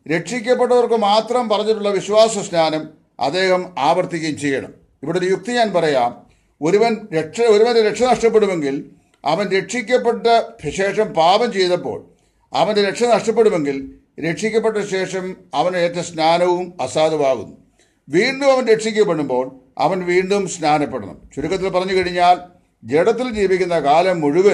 രക്ഷിക്കപ്പെട്ടവർക്ക് മാത്രം പറഞ്ഞിട്ടുള്ള വിശ്വാസ സ്നാനം അദ്ദേഹം ആവർത്തിക്കുകയും ചെയ്യണം ഇവിടെ ഒരു യുക്തി ഞാൻ പറയാം ഒരുവൻ രക്ഷ ഒരുവന്റെ രക്ഷ നഷ്ടപ്പെടുമെങ്കിൽ അവൻ രക്ഷിക്കപ്പെട്ട ശേഷം പാപം ചെയ്തപ്പോൾ അവന്റെ രക്ഷ നഷ്ടപ്പെടുമെങ്കിൽ രക്ഷിക്കപ്പെട്ട ശേഷം അവന് ഏറ്റ സ്നാനവും അസാധുവാകുന്നു വീണ്ടും അവൻ രക്ഷിക്കപ്പെടുമ്പോൾ അവൻ വീണ്ടും സ്നാനപ്പെടണം ചുരുക്കത്തിൽ പറഞ്ഞു കഴിഞ്ഞാൽ ജഡത്തിൽ ജീവിക്കുന്ന കാലം മുഴുവൻ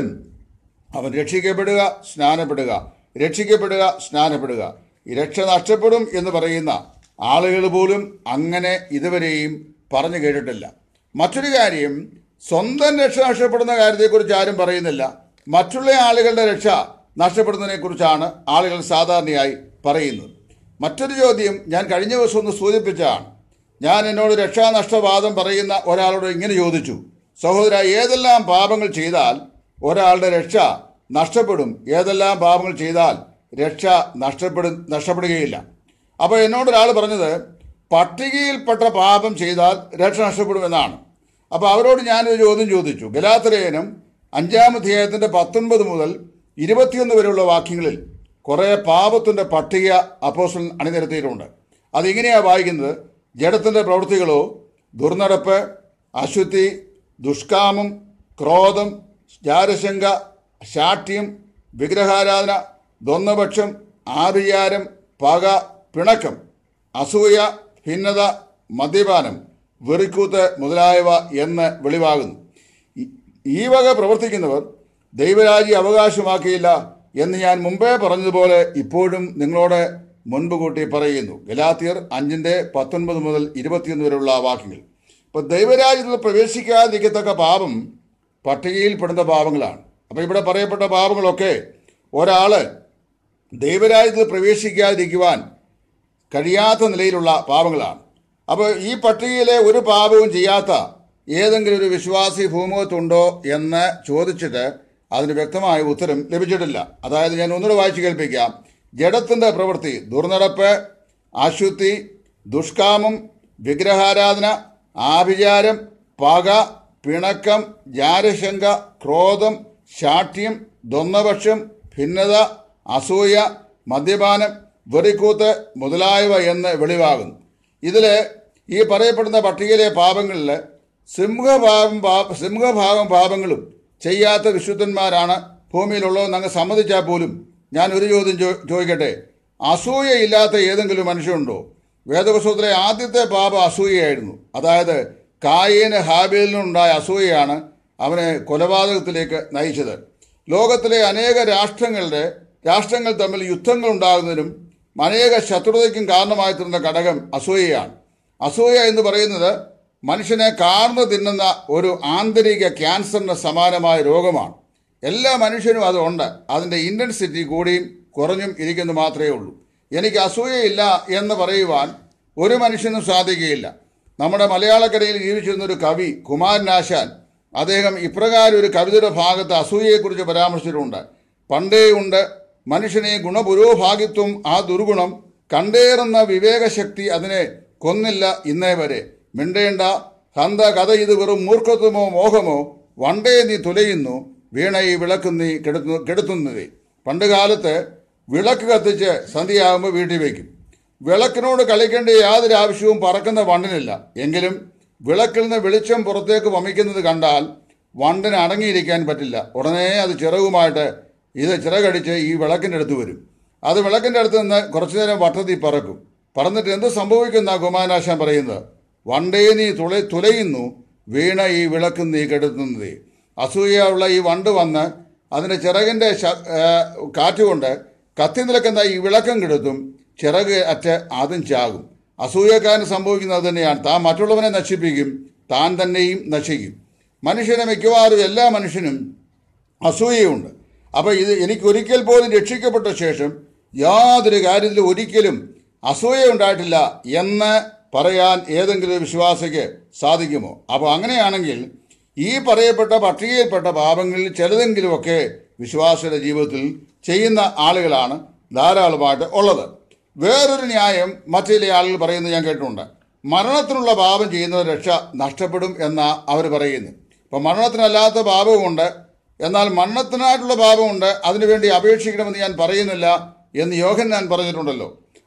അവൻ രക്ഷിക്കപ്പെടുക സ്നാനപ്പെടുക രക്ഷിക്കപ്പെടുക സ്നാനപ്പെടുക ഈ രക്ഷ നഷ്ടപ്പെടും എന്ന് പറയുന്ന ആളുകൾ പോലും അങ്ങനെ ഇതുവരെയും പറഞ്ഞു കേട്ടിട്ടില്ല മറ്റൊരു കാര്യം സ്വന്തം രക്ഷ നഷ്ടപ്പെടുന്ന കാര്യത്തെക്കുറിച്ച് ആരും പറയുന്നില്ല മറ്റുള്ള ആളുകളുടെ രക്ഷ നഷ്ടപ്പെടുന്നതിനെക്കുറിച്ചാണ് ആളുകൾ സാധാരണയായി പറയുന്നത് മറ്റൊരു ചോദ്യം ഞാൻ കഴിഞ്ഞ ദിവസം ഒന്ന് സൂചിപ്പിച്ചതാണ് ഞാൻ എന്നോട് രക്ഷാനഷ്ടവാദം പറയുന്ന ഒരാളോട് ഇങ്ങനെ ചോദിച്ചു സഹോദര ഏതെല്ലാം പാപങ്ങൾ ചെയ്താൽ ഒരാളുടെ രക്ഷ നഷ്ടപ്പെടും ഏതെല്ലാം പാപങ്ങൾ ചെയ്താൽ രക്ഷ നഷ്ടപ്പെടും നഷ്ടപ്പെടുകയില്ല അപ്പോൾ എന്നോട് ഒരാൾ പറഞ്ഞത് പട്ടികയിൽപ്പെട്ട പാപം ചെയ്താൽ രക്ഷ നഷ്ടപ്പെടുമെന്നാണ് അപ്പോൾ അവരോട് ഞാനൊരു ചോദ്യം ചോദിച്ചു ഗലാത്തലേയനം അഞ്ചാം അധ്യായത്തിൻ്റെ പത്തൊൻപത് മുതൽ ഇരുപത്തിയൊന്ന് വരെയുള്ള വാക്യങ്ങളിൽ കുറേ പാപത്തിൻ്റെ പട്ടിക അപ്പോസ്റ്റലൻ അണിനിരത്തിയിട്ടുണ്ട് അതിങ്ങനെയാണ് വായിക്കുന്നത് ജഡത്തിൻ്റെ പ്രവൃത്തികളോ ദുർനടപ്പ് അശുദ്ധി ദുഷ്കാമം ക്രോധം ജാരശങ്ക ശാഠ്യം വിഗ്രഹാരാധന ദ്വന്ദ്വപക്ഷം ആഭിചാരം പക പിണക്കം അസൂയ ഭിന്നത മദ്യപാനം വെറിക്കൂത്ത് മുതലായവ എന്ന് വെളിവാകുന്നു ഈ- ഈ വക പ്രവർത്തിക്കുന്നവർ ദൈവരാജ്യം അവകാശമാക്കിയില്ല എന്ന് ഞാൻ മുമ്പേ പറഞ്ഞതുപോലെ ഇപ്പോഴും നിങ്ങളോട് മുൻപ് കൂട്ടി പറയുന്നു ഗലാത്തിയർ അഞ്ചിൻ്റെ പത്തൊൻപത് മുതൽ ഇരുപത്തിയൊന്ന് വരെയുള്ള വാക്യങ്ങൾ ഇപ്പോൾ ദൈവരാജ്യത്തിൽ പ്രവേശിക്കാതിരിക്കത്തക്ക പാപം പട്ടികയിൽപ്പെടുന്ന പാപങ്ങളാണ് അപ്പോൾ ഇവിടെ പറയപ്പെട്ട പാപങ്ങളൊക്കെ ഒരാൾ ദൈവരാജ്യത്തിൽ പ്രവേശിക്കാതിരിക്കുവാൻ കഴിയാത്ത നിലയിലുള്ള പാപങ്ങളാണ് അപ്പോൾ ഈ പട്ടികയിലെ ഒരു പാപവും ചെയ്യാത്ത ഏതെങ്കിലും ഒരു വിശ്വാസി ഭൂമുഖത്തുണ്ടോ എന്ന് ചോദിച്ചിട്ട് അതിന് വ്യക്തമായ ഉത്തരം ലഭിച്ചിട്ടില്ല അതായത് ഞാൻ ഒന്നുകൂടെ വായിച്ചു കേൾപ്പിക്കാം ജഡത്തിൻ്റെ പ്രവൃത്തി ദുർനടപ്പ് അശുദ്ധി ദുഷ്കാമം വിഗ്രഹാരാധന ആഭിചാരം പക പിണക്കം ജാരശങ്ക ക്രോധം ശാഠ്യം ദ്വന്ദ്വപക്ഷം ഭിന്നത അസൂയ മദ്യപാനം വെറിക്കൂത്ത് മുതലായവ എന്ന് വെളിവാകുന്നു ഇതിൽ ഈ പറയപ്പെടുന്ന പട്ടികയിലെ പാപങ്ങളിൽ സിംഹഭാഗം പാ സിംഹഭാഗം പാപങ്ങളും ചെയ്യാത്ത വിശുദ്ധന്മാരാണ് ഭൂമിയിലുള്ളതെന്ന് അങ്ങ് സമ്മതിച്ചാൽ പോലും ഞാൻ ഒരു ചോദ്യം ചോ- ചോദിക്കട്ടെ അസൂയയില്ലാത്ത ഏതെങ്കിലും മനുഷ്യനുണ്ടോ വേദപുസ്തകത്തിലെ ആദ്യത്തെ പാപം അസൂയയായിരുന്നു അതായത് കായേന് ഹാബേലിനുണ്ടായ അസൂയയാണ് അവനെ കൊലപാതകത്തിലേക്ക് നയിച്ചത് ലോകത്തിലെ അനേക രാഷ്ട്രങ്ങളുടെ രാഷ്ട്രങ്ങൾ തമ്മിൽ യുദ്ധങ്ങൾ ഉണ്ടാകുന്നതിനും അനേക ശത്രുതയ്ക്കും കാരണമായി തീർന്ന ഘടകം അസൂയയാണ് അസൂയ എന്ന് പറയുന്നത് മനുഷ്യനെ കാർന്നു തിന്നുന്ന ഒരു ആന്തരിക ക്യാൻസറിന് സമാനമായ രോഗമാണ് എല്ലാ മനുഷ്യനും അതുണ്ട് അതിൻ്റെ ഇൻറ്റൻസിറ്റി കൂടിയും കുറഞ്ഞും ഇരിക്കുന്നു മാത്രമേ ഉള്ളൂ എനിക്ക് അസൂയയില്ല എന്ന് പറയുവാൻ ഒരു മനുഷ്യനും സാധിക്കുകയില്ല നമ്മുടെ മലയാളക്കരയിൽ ജീവിച്ചിരുന്ന ഒരു കവി കുമാരനാശാൻ അദ്ദേഹം ഇപ്രകാരം ഒരു കവിതയുടെ ഭാഗത്ത് അസൂയയെക്കുറിച്ച് പരാമർശിച്ചിട്ടുണ്ട് പണ്ടേ ഉണ്ട് മനുഷ്യനെ ഗുണപുരോഭാഗിത്വം ആ ദുർഗുണം കണ്ടേറുന്ന വിവേകശക്തി അതിനെ കൊന്നില്ല ഇന്നേ വരെ മിണ്ടേണ്ട ഹന്ത കഥ ഇത് വെറും മൂർഖത്വമോ മോഹമോ വണ്ടേ നീ തുലയുന്നു വീണ ഈ വിളക്ക് നീ കെടുത്തു കെടുത്തുന്നതേ പണ്ട് കാലത്ത് വിളക്ക് കത്തിച്ച് സന്ധ്യയാകുമ്പോൾ വീട്ടിൽ വയ്ക്കും വിളക്കിനോട് കളിക്കേണ്ട യാതൊരു ആവശ്യവും പറക്കുന്ന വണ്ടിനില്ല എങ്കിലും വിളക്കിൽ നിന്ന് വെളിച്ചം പുറത്തേക്ക് വമിക്കുന്നത് കണ്ടാൽ വണ്ടിന് അടങ്ങിയിരിക്കാൻ പറ്റില്ല ഉടനെ അത് ചിറകുമായിട്ട് ഇത് ചിറകടിച്ച് ഈ വിളക്കിൻ്റെ അടുത്ത് വരും അത് വിളക്കിൻ്റെ അടുത്ത് നിന്ന് കുറച്ചു നേരം വട്ടത്തിൽ പറക്കും പറന്നിട്ട് എന്ത് സംഭവിക്കുന്ന കുമാരനാശാൻ പറയുന്നത് വണ്ടേ നീ തുള തുലയുന്നു വീണ ഈ വിളക്ക് നീ കെടുത്തുന്നതേ അസൂയുള്ള ഈ വണ്ട് വന്ന് അതിൻ്റെ ചിറകിൻ്റെ ശ- ഏ, കാറ്റുകൊണ്ട് കത്തി നിൽക്കുന്ന ഈ വിളക്കം കെടുത്തും ചിറക് അറ്റ് അതും ചാകും അസൂയക്കാരന് സംഭവിക്കുന്നത് തന്നെയാണ് താൻ മറ്റുള്ളവനെ നശിപ്പിക്കും താൻ തന്നെയും നശിക്കും മനുഷ്യനെ മിക്കവാറും എല്ലാ മനുഷ്യനും അസൂയയുണ്ട് അപ്പോൾ ഇത് എനിക്ക് ഒരിക്കൽ പോലും രക്ഷിക്കപ്പെട്ട ശേഷം യാതൊരു കാര്യത്തിലും ഒരിക്കലും അസൂയ ഉണ്ടായിട്ടില്ല എന്ന് പറയാൻ ഏതെങ്കിലും ഒരു വിശ്വാസിക്ക് സാധിക്കുമോ അപ്പോൾ അങ്ങനെയാണെങ്കിൽ ഈ പറയപ്പെട്ട പട്ടികയിൽപ്പെട്ട പാപങ്ങളിൽ ചിലതെങ്കിലുമൊക്കെ വിശ്വാസിയുടെ ജീവിതത്തിൽ ചെയ്യുന്ന ആളുകളാണ് ധാരാളമായിട്ട് ഉള്ളത് വേറൊരു ന്യായം മറ്റു ചില ആളുകൾ പറയുന്നത് ഞാൻ കേട്ടിട്ടുണ്ട് മരണത്തിനുള്ള പാപം ചെയ്യുന്നത് രക്ഷ നഷ്ടപ്പെടും എന്ന അവർ പറയുന്നു ഇപ്പം മരണത്തിനല്ലാത്ത പാപമുണ്ട് എന്നാൽ മരണത്തിനായിട്ടുള്ള പാപമുണ്ട് അതിനുവേണ്ടി അപേക്ഷിക്കണമെന്ന് ഞാൻ പറയുന്നില്ല എന്ന് യോഹൻ ഞാൻ പറഞ്ഞിട്ടുണ്ടല്ലോ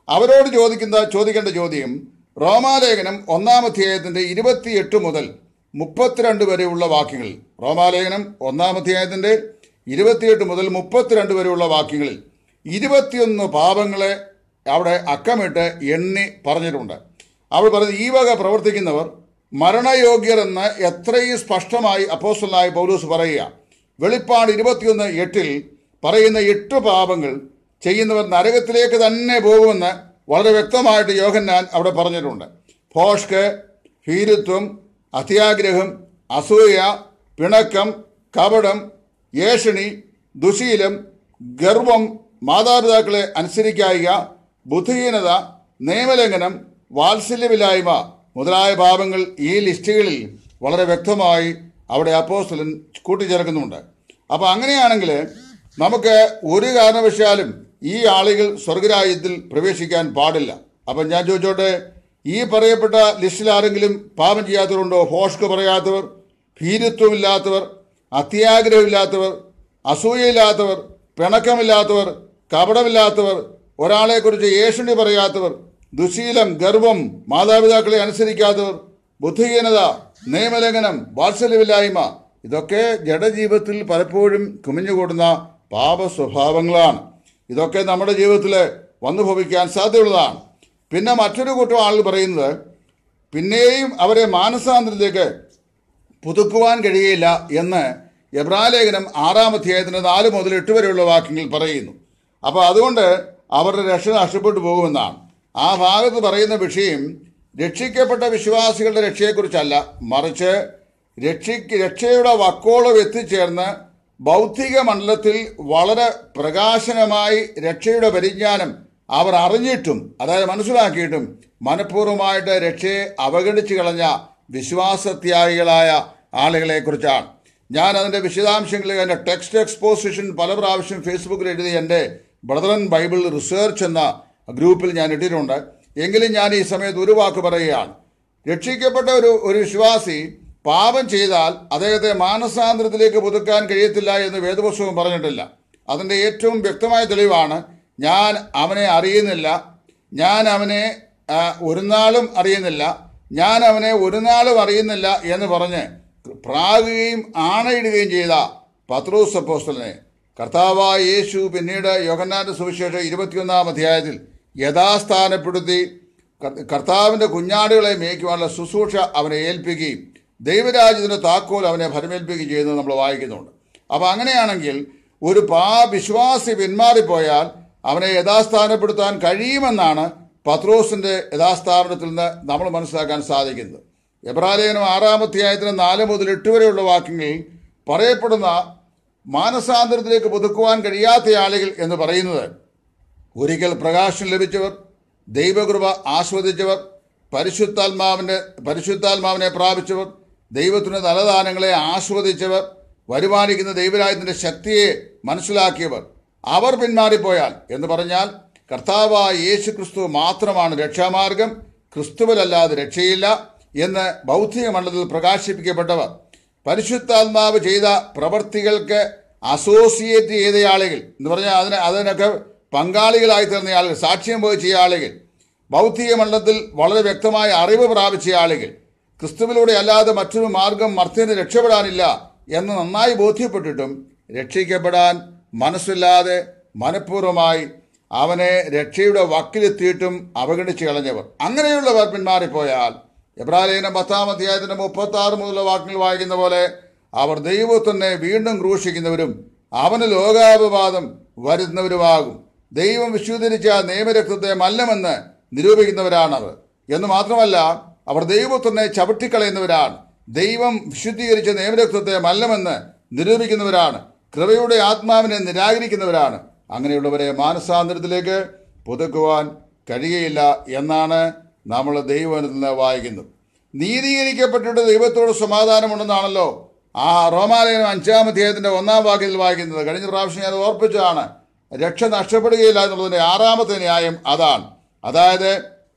അവരോട് ചോദിക്കുന്ന ചോദിക്കേണ്ട ചോദ്യം റോമാലേഖനം ഒന്നാം അധ്യായത്തിന്റെ ഇരുപത്തിയെട്ട് മുതൽ മുപ്പത്തിരണ്ട് വരെയുള്ള വാക്യങ്ങളിൽ റോമാലേഖനം ഒന്നാം അധ്യായത്തിന്റെ ഇരുപത്തിയെട്ട് മുതൽ മുപ്പത്തിരണ്ട് വരെയുള്ള വാക്യങ്ങളിൽ ഇരുപത്തിയൊന്ന് പാപങ്ങളെ അവിടെ അക്കമിട്ട് എണ്ണി പറഞ്ഞിട്ടുണ്ട് അവൾ പറയുന്നത് ഈ വക പ്രവർത്തിക്കുന്നവർ മരണയോഗ്യർ എന്ന് എത്രയും സ്പഷ്ടമായി അപ്പോസ്റ്റലായ പൗലൂസ് പറയുക വെളിപ്പാട് ഇരുപത്തിയൊന്ന് എട്ടിൽ പറയുന്ന എട്ട് പാപങ്ങൾ ചെയ്യുന്നവർ നരകത്തിലേക്ക് തന്നെ പോകുമെന്ന് വളരെ വ്യക്തമായിട്ട് യോഹന്നാൻ അവിടെ പറഞ്ഞിട്ടുണ്ട് ഫോഷ്ക്ക് ഭീരുത്വം അത്യാഗ്രഹം അസൂയ പിണക്കം കപടം ഏഷണി ദുശീലം ഗർവം മാതാപിതാക്കളെ അനുസരിക്കായിക ബുദ്ധിഹീനത നിയമലംഘനം വാത്സല്യമില്ലായ്മ മുതലായ പാപങ്ങൾ ഈ ലിസ്റ്റുകളിൽ വളരെ വ്യക്തമായി അവിടെ അപ്പോസ്തലൻ കൂട്ടിച്ചേർക്കുന്നുണ്ട് അപ്പോൾ അങ്ങനെയാണെങ്കിൽ നമുക്ക് ഒരു കാരണവശാലും ഈ ആളുകൾ സ്വർഗരാജ്യത്തിൽ പ്രവേശിക്കാൻ പാടില്ല അപ്പം ഞാൻ ചോദിച്ചോട്ടെ ഈ പറയപ്പെട്ട ലിസ്റ്റിൽ ആരെങ്കിലും പാപം ചെയ്യാത്തവരുണ്ടോ ഫോഷ്ക്ക് പറയാത്തവർ ഭീരുത്വമില്ലാത്തവർ അത്യാഗ്രഹമില്ലാത്തവർ അസൂയയില്ലാത്തവർ പിണക്കമില്ലാത്തവർ കപടമില്ലാത്തവർ ഒരാളെക്കുറിച്ച് ഏഷണി പറയാത്തവർ ദുശീലം ഗർവം മാതാപിതാക്കളെ അനുസരിക്കാത്തവർ ബുദ്ധിഹീനത നിയമലംഘനം വാത്സല്യമില്ലായ്മ ഇതൊക്കെ ജഡജീവിതത്തിൽ പലപ്പോഴും കുമിഞ്ഞുകൂടുന്ന പാപ സ്വഭാവങ്ങളാണ് ഇതൊക്കെ നമ്മുടെ ജീവിതത്തിൽ വന്നു ഭവിക്കാൻ സാധ്യതയുള്ളതാണ് പിന്നെ മറ്റൊരു കൂട്ടം ആളുകൾ പറയുന്നത് പിന്നെയും അവരെ മാനസാന്തരത്തിലേക്ക് പുതുക്കുവാൻ കഴിയില്ല എന്ന് എബ്രാലേഖനം ആറാം അധ്യായത്തിന് നാല് മുതൽ എട്ട് വരെയുള്ള വാക്യങ്ങൾ പറയുന്നു അപ്പോൾ അതുകൊണ്ട് അവരുടെ രക്ഷ നഷ്ടപ്പെട്ടു പോകുമെന്നാണ് ആ ഭാഗത്ത് പറയുന്ന വിഷയം രക്ഷിക്കപ്പെട്ട വിശ്വാസികളുടെ രക്ഷയെക്കുറിച്ചല്ല മറിച്ച് രക്ഷിക്ക് രക്ഷയുടെ വക്കോളം എത്തിച്ചേർന്ന് ഭൗതിക മണ്ഡലത്തിൽ വളരെ പ്രകാശനമായി രക്ഷയുടെ പരിജ്ഞാനം അവർ അറിഞ്ഞിട്ടും അതായത് മനസ്സിലാക്കിയിട്ടും മനഃപൂർവ്വമായിട്ട് രക്ഷയെ അവഗണിച്ചു കളഞ്ഞ വിശ്വാസത്യാഗികളായ ആളുകളെക്കുറിച്ചാണ് ഞാൻ അതിൻ്റെ വിശദാംശങ്ങളിൽ എൻ്റെ ടെക്സ്റ്റ് എക്സ്പോസിഷൻ പല പ്രാവശ്യം ഫേസ്ബുക്കിൽ എഴുതി എൻ്റെ ബ്രദറൻ ബൈബിൾ റിസർച്ച് എന്ന ഗ്രൂപ്പിൽ ഞാൻ ഇട്ടിട്ടുണ്ട് എങ്കിലും ഞാൻ ഈ സമയത്ത് ഒരു വാക്ക് പറയുകയാണ് രക്ഷിക്കപ്പെട്ട ഒരു ഒരു വിശ്വാസി പാപം ചെയ്താൽ അദ്ദേഹത്തെ മാനസാന്തരത്തിലേക്ക് പുതുക്കാൻ കഴിയത്തില്ല എന്ന് വേദപുസ്തകം പറഞ്ഞിട്ടില്ല അതിൻ്റെ ഏറ്റവും വ്യക്തമായ തെളിവാണ് ഞാൻ അവനെ അറിയുന്നില്ല ഞാൻ അവനെ ആ, ഒരു നാളും അറിയുന്നില്ല ഞാൻ അവനെ ഒരു നാളും അറിയുന്നില്ല എന്ന് പറഞ്ഞ് പ്രാകുകയും ആണയിടുകയും ചെയ്ത പത്രോസ് അപ്പോസ്തലനെ കർത്താവായ യേശു പിന്നീട് യോഹന്നാന്റെ സുവിശേഷം ഇരുപത്തിയൊന്നാം അധ്യായത്തിൽ യഥാസ്ഥാനപ്പെടുത്തി കർ- കർത്താവിന്റെ കുഞ്ഞാടുകളെ മേയ്ക്കുവാനുള്ള ശുശ്രൂഷ അവനെ ഏൽപ്പിക്കുകയും ദൈവരാജ്യത്തിന്റെ താക്കോൽ അവനെ ഫലമേൽപ്പിക്കുകയും ചെയ്യുന്നത് നമ്മൾ വായിക്കുന്നുണ്ട് അപ്പോൾ അങ്ങനെയാണെങ്കിൽ ഒരു പാ വിശ്വാസി പിന്മാറിപ്പോയാൽ അവനെ യഥാസ്ഥാനപ്പെടുത്താൻ കഴിയുമെന്നാണ് പത്രോസിന്റെ യഥാസ്ഥാപനത്തിൽ നിന്ന് നമ്മൾ മനസ്സിലാക്കാൻ സാധിക്കുന്നത് എബ്രാലേഖനം ആറാം അധ്യായത്തിന് നാല് മുതൽ എട്ട് വരെയുള്ള വാക്യങ്ങളിൽ പറയപ്പെടുന്ന മാനസാന്തരത്തിലേക്ക് പുതുക്കുവാൻ കഴിയാത്ത ആളുകൾ എന്ന് പറയുന്നത് ഒരിക്കൽ പ്രകാശം ലഭിച്ചവർ ദൈവകൃപ ആസ്വദിച്ചവർ പരിശുദ്ധാത്മാവിൻ്റെ പരിശുദ്ധാത്മാവിനെ പ്രാപിച്ചവർ ദൈവത്തിൻ്റെ നല്ലദാനങ്ങളെ ആസ്വദിച്ചവർ വരുമാനിക്കുന്ന ദൈവരാജ്യത്തിൻ്റെ ശക്തിയെ മനസ്സിലാക്കിയവർ അവർ പിന്മാറിപ്പോയാൽ എന്ന് പറഞ്ഞാൽ കർത്താവായ യേശു ക്രിസ്തു മാത്രമാണ് രക്ഷാമാർഗം ക്രിസ്തുവിലല്ലാതെ രക്ഷയില്ല എന്ന് ഭൗതിക മണ്ഡലത്തിൽ പ്രകാശിപ്പിക്കപ്പെട്ടവർ പരിശുദ്ധാത്മാവ് ചെയ്ത പ്രവർത്തികൾക്ക് അസോസിയേറ്റ് ചെയ്ത ആളുകൾ എന്ന് പറഞ്ഞാൽ അതിന് അതിനൊക്കെ പങ്കാളികളായി തീർന്ന ആളുകൾ സാക്ഷ്യം വഹിച്ച ആളുകൾ ഭൗതിക മണ്ഡലത്തിൽ വളരെ വ്യക്തമായ അറിവ് പ്രാപിച്ച ആളുകൾ ക്രിസ്തുവിലൂടെ അല്ലാതെ മറ്റൊരു മാർഗം മർത്യന് രക്ഷപ്പെടാനില്ല എന്ന് നന്നായി ബോധ്യപ്പെട്ടിട്ടും രക്ഷിക്കപ്പെടാൻ മനസ്സില്ലാതെ മനഃപൂർവ്വമായി അവനെ രക്ഷയുടെ വക്കിലെത്തിയിട്ടും അവഗണിച്ച് കളഞ്ഞവർ അങ്ങനെയുള്ളവർ പിന്മാറിപ്പോയാൽ എബ്രാലേഖനം പത്താം അധ്യായത്തിന്റെ മുപ്പത്തി ആറ് മുതലുള്ള വാക്യങ്ങൾ വായിക്കുന്ന പോലെ അവർ ദൈവത്തിനെ വീണ്ടും ക്രൂശിക്കുന്നവരും അവന് ലോകാപവാദം വരുന്നവരുമാകും ദൈവം വിശുദ്ധീകരിച്ച നിയമരക്തത്തെ മല്ലമെന്ന് നിരൂപിക്കുന്നവരാണവർ എന്ന് മാത്രമല്ല അവർ ദൈവത്തിനെ ചവിട്ടിക്കളയുന്നവരാണ് ദൈവം വിശുദ്ധീകരിച്ച നിയമരക്തത്തെ മല്ലമെന്ന് നിരൂപിക്കുന്നവരാണ് കൃപയുടെ ആത്മാവിനെ നിരാകരിക്കുന്നവരാണ് അങ്ങനെയുള്ളവരെ മാനസാന്തരത്തിലേക്ക് പുതുക്കുവാൻ കഴിയുകയില്ല എന്നാണ് നമ്മൾ ദൈവത്തിൽ നിന്ന് വായിക്കുന്നത് നീതീകരിക്കപ്പെട്ടിട്ട് ദൈവത്തോട് സമാധാനമുണ്ടെന്നാണല്ലോ ആ റോമാലയനം അഞ്ചാം അധ്യായത്തിന്റെ ഒന്നാം വാക്യത്തിൽ വായിക്കുന്നത് കഴിഞ്ഞ പ്രാവശ്യം ഞാൻ ഓർപ്പിച്ചതാണ് രക്ഷ നഷ്ടപ്പെടുകയില്ല എന്നുള്ളതിന്റെ ആറാമത്തെ ന്യായം അതാണ് അതായത്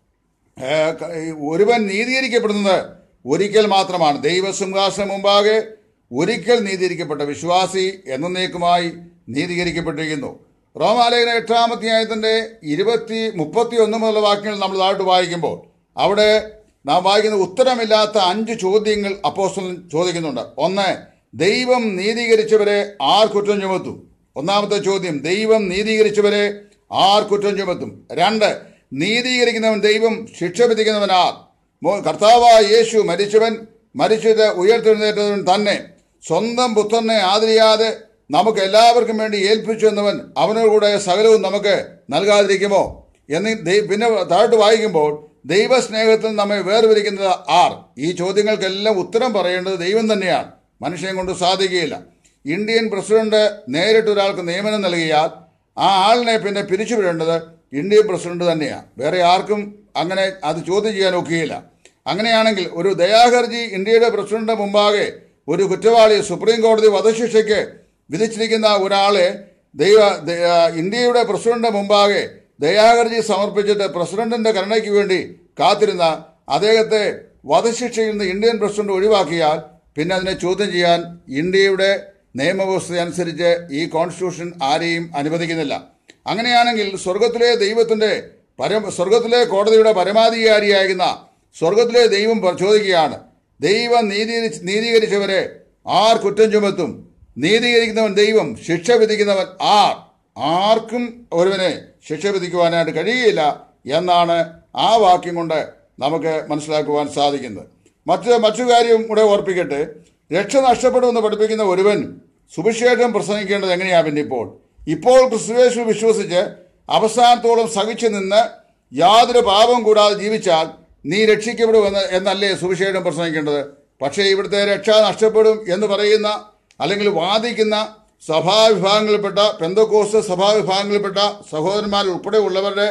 ഏഹ്, ക- ഈ ഒരുവൻ നീതീകരിക്കപ്പെടുന്നത് ഒരിക്കൽ മാത്രമാണ് ദൈവസിംഹാസനം മുമ്പാകെ ഒരിക്കൽ നീതീകരിക്കപ്പെട്ട വിശ്വാസി എന്നേക്കുമായി നീതീകരിക്കപ്പെട്ടിരിക്കുന്നു റോമാലേഖന എട്ടാമധ്യായത്തിന്റെ ഇരുപത്തി മുപ്പത്തി ഒന്ന് മുതലുള്ള വാക്യങ്ങൾ നമ്മൾ താഴോട്ട് വായിക്കുമ്പോൾ അവിടെ നാം വായിക്കുന്ന ഉത്തരമില്ലാത്ത അഞ്ച് ചോദ്യങ്ങൾ അപ്പോസ്റ്റലൻ ചോദിക്കുന്നുണ്ട് ഒന്ന് ദൈവം നീതീകരിച്ചവരെ ആർ കുറ്റം ചുമത്തും ഒന്നാമത്തെ ചോദ്യം ദൈവം നീതീകരിച്ചവരെ ആർ കുറ്റം ചുമത്തും രണ്ട് നീതീകരിക്കുന്നവൻ ദൈവം ശിക്ഷ വിധിക്കുന്നവനാർ മോ- കർത്താവായ യേശു മരിച്ചവൻ മരിച്ചത് ഉയർത്തെഴുന്നേറ്റവൻ തന്നെ സ്വന്തം പുത്രനെ ആദരിയാതെ നമുക്ക് എല്ലാവർക്കും വേണ്ടി ഏൽപ്പിച്ചു എന്നവൻ അവനോടുകൂടെ സകലവും നമുക്ക് നൽകാതിരിക്കുമോ എന്ന് ദൈ- പിന്നെ താഴോട്ട് വായിക്കുമ്പോൾ ദൈവസ്നേഹത്തിൽ നമ്മെ വേർതിരിക്കുന്നത് ആർ ഈ ചോദ്യങ്ങൾക്കെല്ലാം ഉത്തരം പറയേണ്ടത് ദൈവം തന്നെയാണ് മനുഷ്യനെ കൊണ്ട് സാധിക്കുകയില്ല ഇന്ത്യൻ പ്രസിഡന്റ് നേരിട്ട് ഒരാൾക്ക് നിയമനം നൽകിയാൽ ആ ആളിനെ പിന്നെ പിരിച്ചുവിടേണ്ടത് ഇന്ത്യൻ പ്രസിഡന്റ് തന്നെയാണ് വേറെ ആർക്കും അങ്ങനെ അത് ചോദ്യം ചെയ്യാൻ ഒക്കുകയില്ല അങ്ങനെയാണെങ്കിൽ ഒരു ദയാഹർജി ഇന്ത്യയുടെ പ്രസിഡന്റ് മുമ്പാകെ ഒരു കുറ്റവാളി സുപ്രീം കോടതി വധശിക്ഷയ്ക്ക് വിധിച്ചിരിക്കുന്ന ഒരാളെ ദൈവ ദ- ആ, ഇന്ത്യയുടെ പ്രസിഡന്റ് മുമ്പാകെ ദയാഹർജി സമർപ്പിച്ചിട്ട് പ്രസിഡന്റിന്റെ കരുണയ്ക്ക് വേണ്ടി കാത്തിരുന്ന അദ്ദേഹത്തെ വധശിക്ഷയിൽ നിന്ന് ഇന്ത്യൻ പ്രസിഡന്റ് ഒഴിവാക്കിയാൽ പിന്നെ അതിനെ ചോദ്യം ചെയ്യാൻ ഇന്ത്യയുടെ നിയമവ്യവസ്ഥ അനുസരിച്ച് ഈ കോൺസ്റ്റിറ്റ്യൂഷൻ ആരെയും അനുവദിക്കുന്നില്ല അങ്ങനെയാണെങ്കിൽ സ്വർഗത്തിലെ ദൈവത്തിന്റെ പരം സ്വർഗത്തിലെ കോടതിയുടെ പരമാധികാരിയായിരുന്ന സ്വർഗത്തിലെ ദൈവം പ- ചോദിക്കുകയാണ് ദൈവം നീതി നീതീകരിച്ചവരെ ആർ കുറ്റം ചുമത്തും നീതീകരിക്കുന്നവൻ ദൈവം ശിക്ഷ വിധിക്കുന്നവൻ ആർ ആർക്കും ഒരുവനെ ശിക്ഷ വിധിക്കുവാനായിട്ട് കഴിയില്ല എന്നാണ് ആ വാക്യം കൊണ്ട് നമുക്ക് മനസ്സിലാക്കുവാൻ സാധിക്കുന്നത് മറ്റ് മറ്റു കാര്യം കൂടെ ഓർപ്പിക്കട്ടെ രക്ഷ നഷ്ടപ്പെടുമെന്ന് പഠിപ്പിക്കുന്ന ഒരുവൻ സുവിശേഷം പ്രസംഗിക്കേണ്ടത് എങ്ങനെയാ പിന്നെ ഇപ്പോൾ ഇപ്പോൾ ക്രിസ്തുവേശു വിശ്വസിച്ച് അവസാനത്തോളം സഹിച്ചു നിന്ന് യാതൊരു പാപവും കൂടാതെ ജീവിച്ചാൽ നീ രക്ഷിക്കപ്പെടുമെന്ന് എന്നല്ലേ സുവിശേഷം പ്രസംഗിക്കേണ്ടത് പക്ഷേ ഇവിടുത്തെ രക്ഷ നഷ്ടപ്പെടും എന്ന് പറയുന്ന അല്ലെങ്കിൽ വാദിക്കുന്ന സഭാവിഭാഗങ്ങളിൽപ്പെട്ട പെന്തക്കോസ് സഭാവിഭാഗങ്ങളിൽപ്പെട്ട സഹോദരന്മാർ ഉൾപ്പെടെ ഉള്ളവരുടെ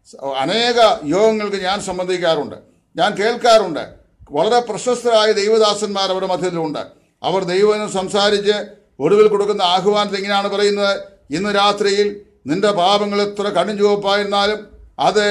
അനേക യോഗങ്ങൾക്ക് ഞാൻ സംബന്ധിക്കാറുണ്ട് ഞാൻ കേൾക്കാറുണ്ട് വളരെ പ്രശസ്തരായ ദൈവദാസന്മാർ അവരുടെ മധ്യത്തിലുണ്ട് അവർ ദൈവം സംസാരിച്ച് ഒടുവിൽ കൊടുക്കുന്ന ആഹ്വാനത്തിൽ ഇങ്ങനെയാണ് പറയുന്നത് ഇന്ന് രാത്രിയിൽ നിന്റെ പാപങ്ങൾ എത്ര കടും ചുവപ്പായിരുന്നാലും അത്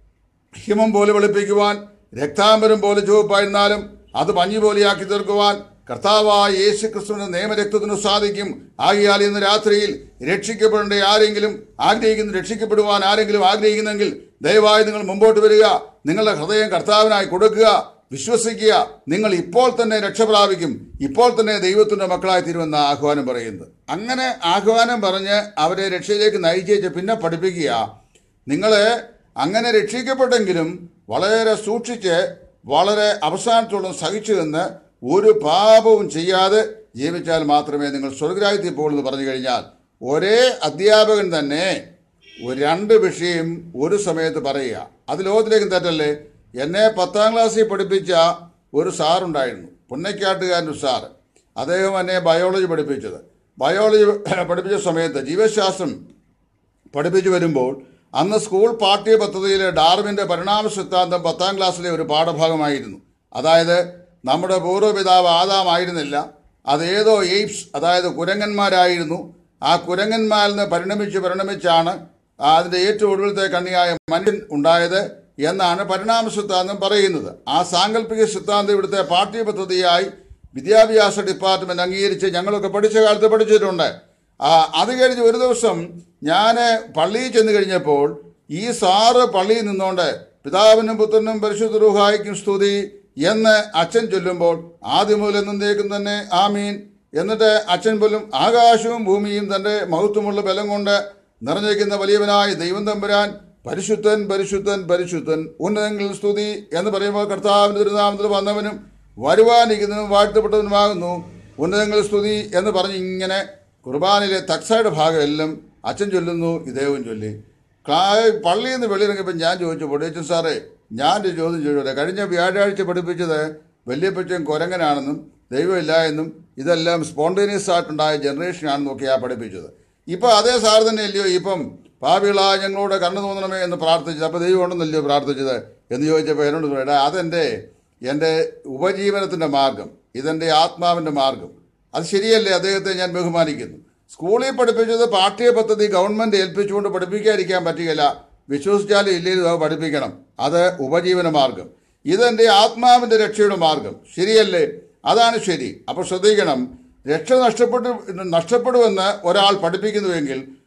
ഹിമം പോലെ വെളുപ്പിക്കുവാൻ രക്താംബരം പോലെ ചുവപ്പായിരുന്നാലും അത് മഞ്ഞ് പോലെയാക്കി തീർക്കുവാൻ കർത്താവായ യേശു ക്രിസ്തുവിന്റെ നിയമരക്തത്തിന് സാധിക്കും ആകിയാൽ ഇന്ന് രാത്രിയിൽ രക്ഷിക്കപ്പെടേണ്ട ആരെങ്കിലും ആഗ്രഹിക്കുന്നു രക്ഷിക്കപ്പെടുവാൻ ആരെങ്കിലും ആഗ്രഹിക്കുന്നെങ്കിൽ ദയവായി നിങ്ങൾ മുമ്പോട്ട് വരിക നിങ്ങളുടെ ഹൃദയം കർത്താവിനായി കൊടുക്കുക വിശ്വസിക്കുക നിങ്ങൾ ഇപ്പോൾ തന്നെ രക്ഷ പ്രാപിക്കും ഇപ്പോൾ തന്നെ ദൈവത്തിന്റെ മക്കളായി തീരുമെന്ന ആഹ്വാനം പറയുന്നത് അങ്ങനെ ആഹ്വാനം പറഞ്ഞ് അവരെ രക്ഷയിലേക്ക് നയിച്ചേച്ച് പിന്നെ പഠിപ്പിക്കുക നിങ്ങൾ അങ്ങനെ രക്ഷിക്കപ്പെട്ടെങ്കിലും വളരെ സൂക്ഷിച്ച് വളരെ അവസാനത്തോളം സഹിച്ചു നിന്ന് ഒരു പാപവും ചെയ്യാതെ ജീവിച്ചാൽ മാത്രമേ നിങ്ങൾ സ്വർഗരാജ്യത്തിൽ പോകുള്ളൂ എന്ന് പറഞ്ഞു കഴിഞ്ഞാൽ ഒരേ അധ്യാപകൻ തന്നെ ഒരു രണ്ട് വിഷയം ഒരു സമയത്ത് പറയുക അത് ലോകത്തിലേക്കും തെറ്റല്ലേ എന്നെ പത്താം ക്ലാസ്സിൽ പഠിപ്പിച്ച ഒരു സാറുണ്ടായിരുന്നു പുന്നക്കാട്ടുകാരൻ ഒരു സാറ് അദ്ദേഹം എന്നെ ബയോളജി പഠിപ്പിച്ചത് ബയോളജി പഠിപ്പിച്ച സമയത്ത് ജീവശാസ്ത്രം പഠിപ്പിച്ചു വരുമ്പോൾ അന്ന് സ്കൂൾ പാഠ്യ പദ്ധതിയിലെ ഡാർവിൻ്റെ പരിണാമ സിദ്ധാന്തം പത്താം ക്ലാസ്സിലെ ഒരു പാഠഭാഗമായിരുന്നു അതായത് നമ്മുടെ പൂർവ്വപിതാവ് ആദാമായിരുന്നില്ല അതേതോ എയ്പ്സ് അതായത് കുരങ്ങന്മാരായിരുന്നു ആ കുരങ്ങന്മാരിൽ നിന്ന് പരിണമിച്ച് പരിണമിച്ചാണ് അതിൻ്റെ ഏറ്റവും ഒടുവിലത്തെ കണ്ണിയായ മനുഷ്യൻ ഉണ്ടായത് എന്നാണ് പരിണാമ സിദ്ധാന്തം പറയുന്നത് ആ സാങ്കല്പിക സിദ്ധാന്തം ഇവിടുത്തെ പാഠ്യപദ്ധതിയായി വിദ്യാഭ്യാസ ഡിപ്പാർട്ട്മെന്റ് അംഗീകരിച്ച് ഞങ്ങളൊക്കെ പഠിച്ച കാലത്ത് പഠിച്ചിട്ടുണ്ട് ആ, അത് കഴിഞ്ഞ് ഒരു ദിവസം ഞാൻ പള്ളിയിൽ ചെന്ന് കഴിഞ്ഞപ്പോൾ ഈ സാറ് പള്ളിയിൽ നിന്നുകൊണ്ട് പിതാവിനും പുത്രനും പരിശുദ്ധ റൂഹായിക്കും സ്തുതി എന്ന് അച്ഛൻ ചൊല്ലുമ്പോൾ ആദ്യം മുതൽ എന്നേക്കും തന്നെ ആമീൻ എന്നിട്ട് അച്ഛൻ പോലും ആകാശവും ഭൂമിയും തൻ്റെ മഹത്വമുള്ള ബലം കൊണ്ട് നിറഞ്ഞിരിക്കുന്ന വലിയവനായ ദൈവം തമ്പുരാൻ പരിശുദ്ധൻ പരിശുദ്ധൻ പരിശുദ്ധൻ ഉന്നതങ്ങളിൽ സ്തുതി എന്ന് പറയുമ്പോൾ കർത്താവിൻ്റെ തിരുനാമത്തിൽ വന്നവനും വരുവാനിരിക്കുന്നതും വാഴ്ത്തപ്പെട്ടവനുമാകുന്നു ഉന്നതങ്ങളിൽ സ്തുതി എന്ന് പറഞ്ഞ് ഇങ്ങനെ കുർബാനയിലെ തക്സയുടെ ഭാഗം എല്ലാം അച്ഛൻ ചൊല്ലുന്നു ഇദ്ദേഹവും ചൊല്ലി ക്ലാ പള്ളിയിൽ നിന്ന് വെളിയിറങ്ങിയപ്പോൾ ഞാൻ ചോദിച്ചു പൊടിയച്ചൻ സാറേ ഞാൻ ഒരു ചോദ്യം ചോദിച്ചോട്ടെ കഴിഞ്ഞ വ്യാഴാഴ്ച പഠിപ്പിച്ചത് വല്യപ്പച്ചൻ കുരങ്ങനാണെന്നും ദൈവമില്ല എന്നും ഇതെല്ലാം സ്പോണ്ടേനിയസ് ആയിട്ടുണ്ടായ ജനറേഷനാണെന്നും ഒക്കെയാണ് പഠിപ്പിച്ചത് ഇപ്പം അതേ സാർ തന്നെ അല്ലയോ ഇപ്പം പാപികളായ ഞങ്ങളോട് കണ്ണു തോന്നണമേ എന്ന് പ്രാർത്ഥിച്ചത് അപ്പോൾ ദൈവം ഉണ്ടെന്നല്ലയോ പ്രാർത്ഥിച്ചത് എന്ന് ചോദിച്ചപ്പോൾ എന്നോട് പറയടാ അതെൻ്റെ എൻ്റെ ഉപജീവനത്തിൻ്റെ മാർഗം ഇതെൻ്റെ ആത്മാവിൻ്റെ മാർഗം അത് ശരിയല്ലേ അദ്ദേഹത്തെ ഞാൻ ബഹുമാനിക്കുന്നു സ്കൂളിൽ പഠിപ്പിച്ചത് പാഠ്യപദ്ധതി ഗവൺമെൻറ് ഏൽപ്പിച്ചുകൊണ്ട് പഠിപ്പിക്കാതിരിക്കാൻ പറ്റുകയില്ല വിശ്വസിച്ചാലും ഇല്ലെങ്കിലും അത് പഠിപ്പിക്കണം അത് ഉപജീവന മാർഗം ഇതെൻ്റെ ആത്മാവിൻ്റെ രക്ഷയുടെ മാർഗം ശരിയല്ലേ അതാണ് ശരി അപ്പോൾ ശ്രദ്ധിക്കണം രക്ഷ നഷ്ടപ്പെട്ടു നഷ്ടപ്പെടുമെന്ന് ഒരാൾ പഠിപ്പിക്കുന്നുവെങ്കിൽ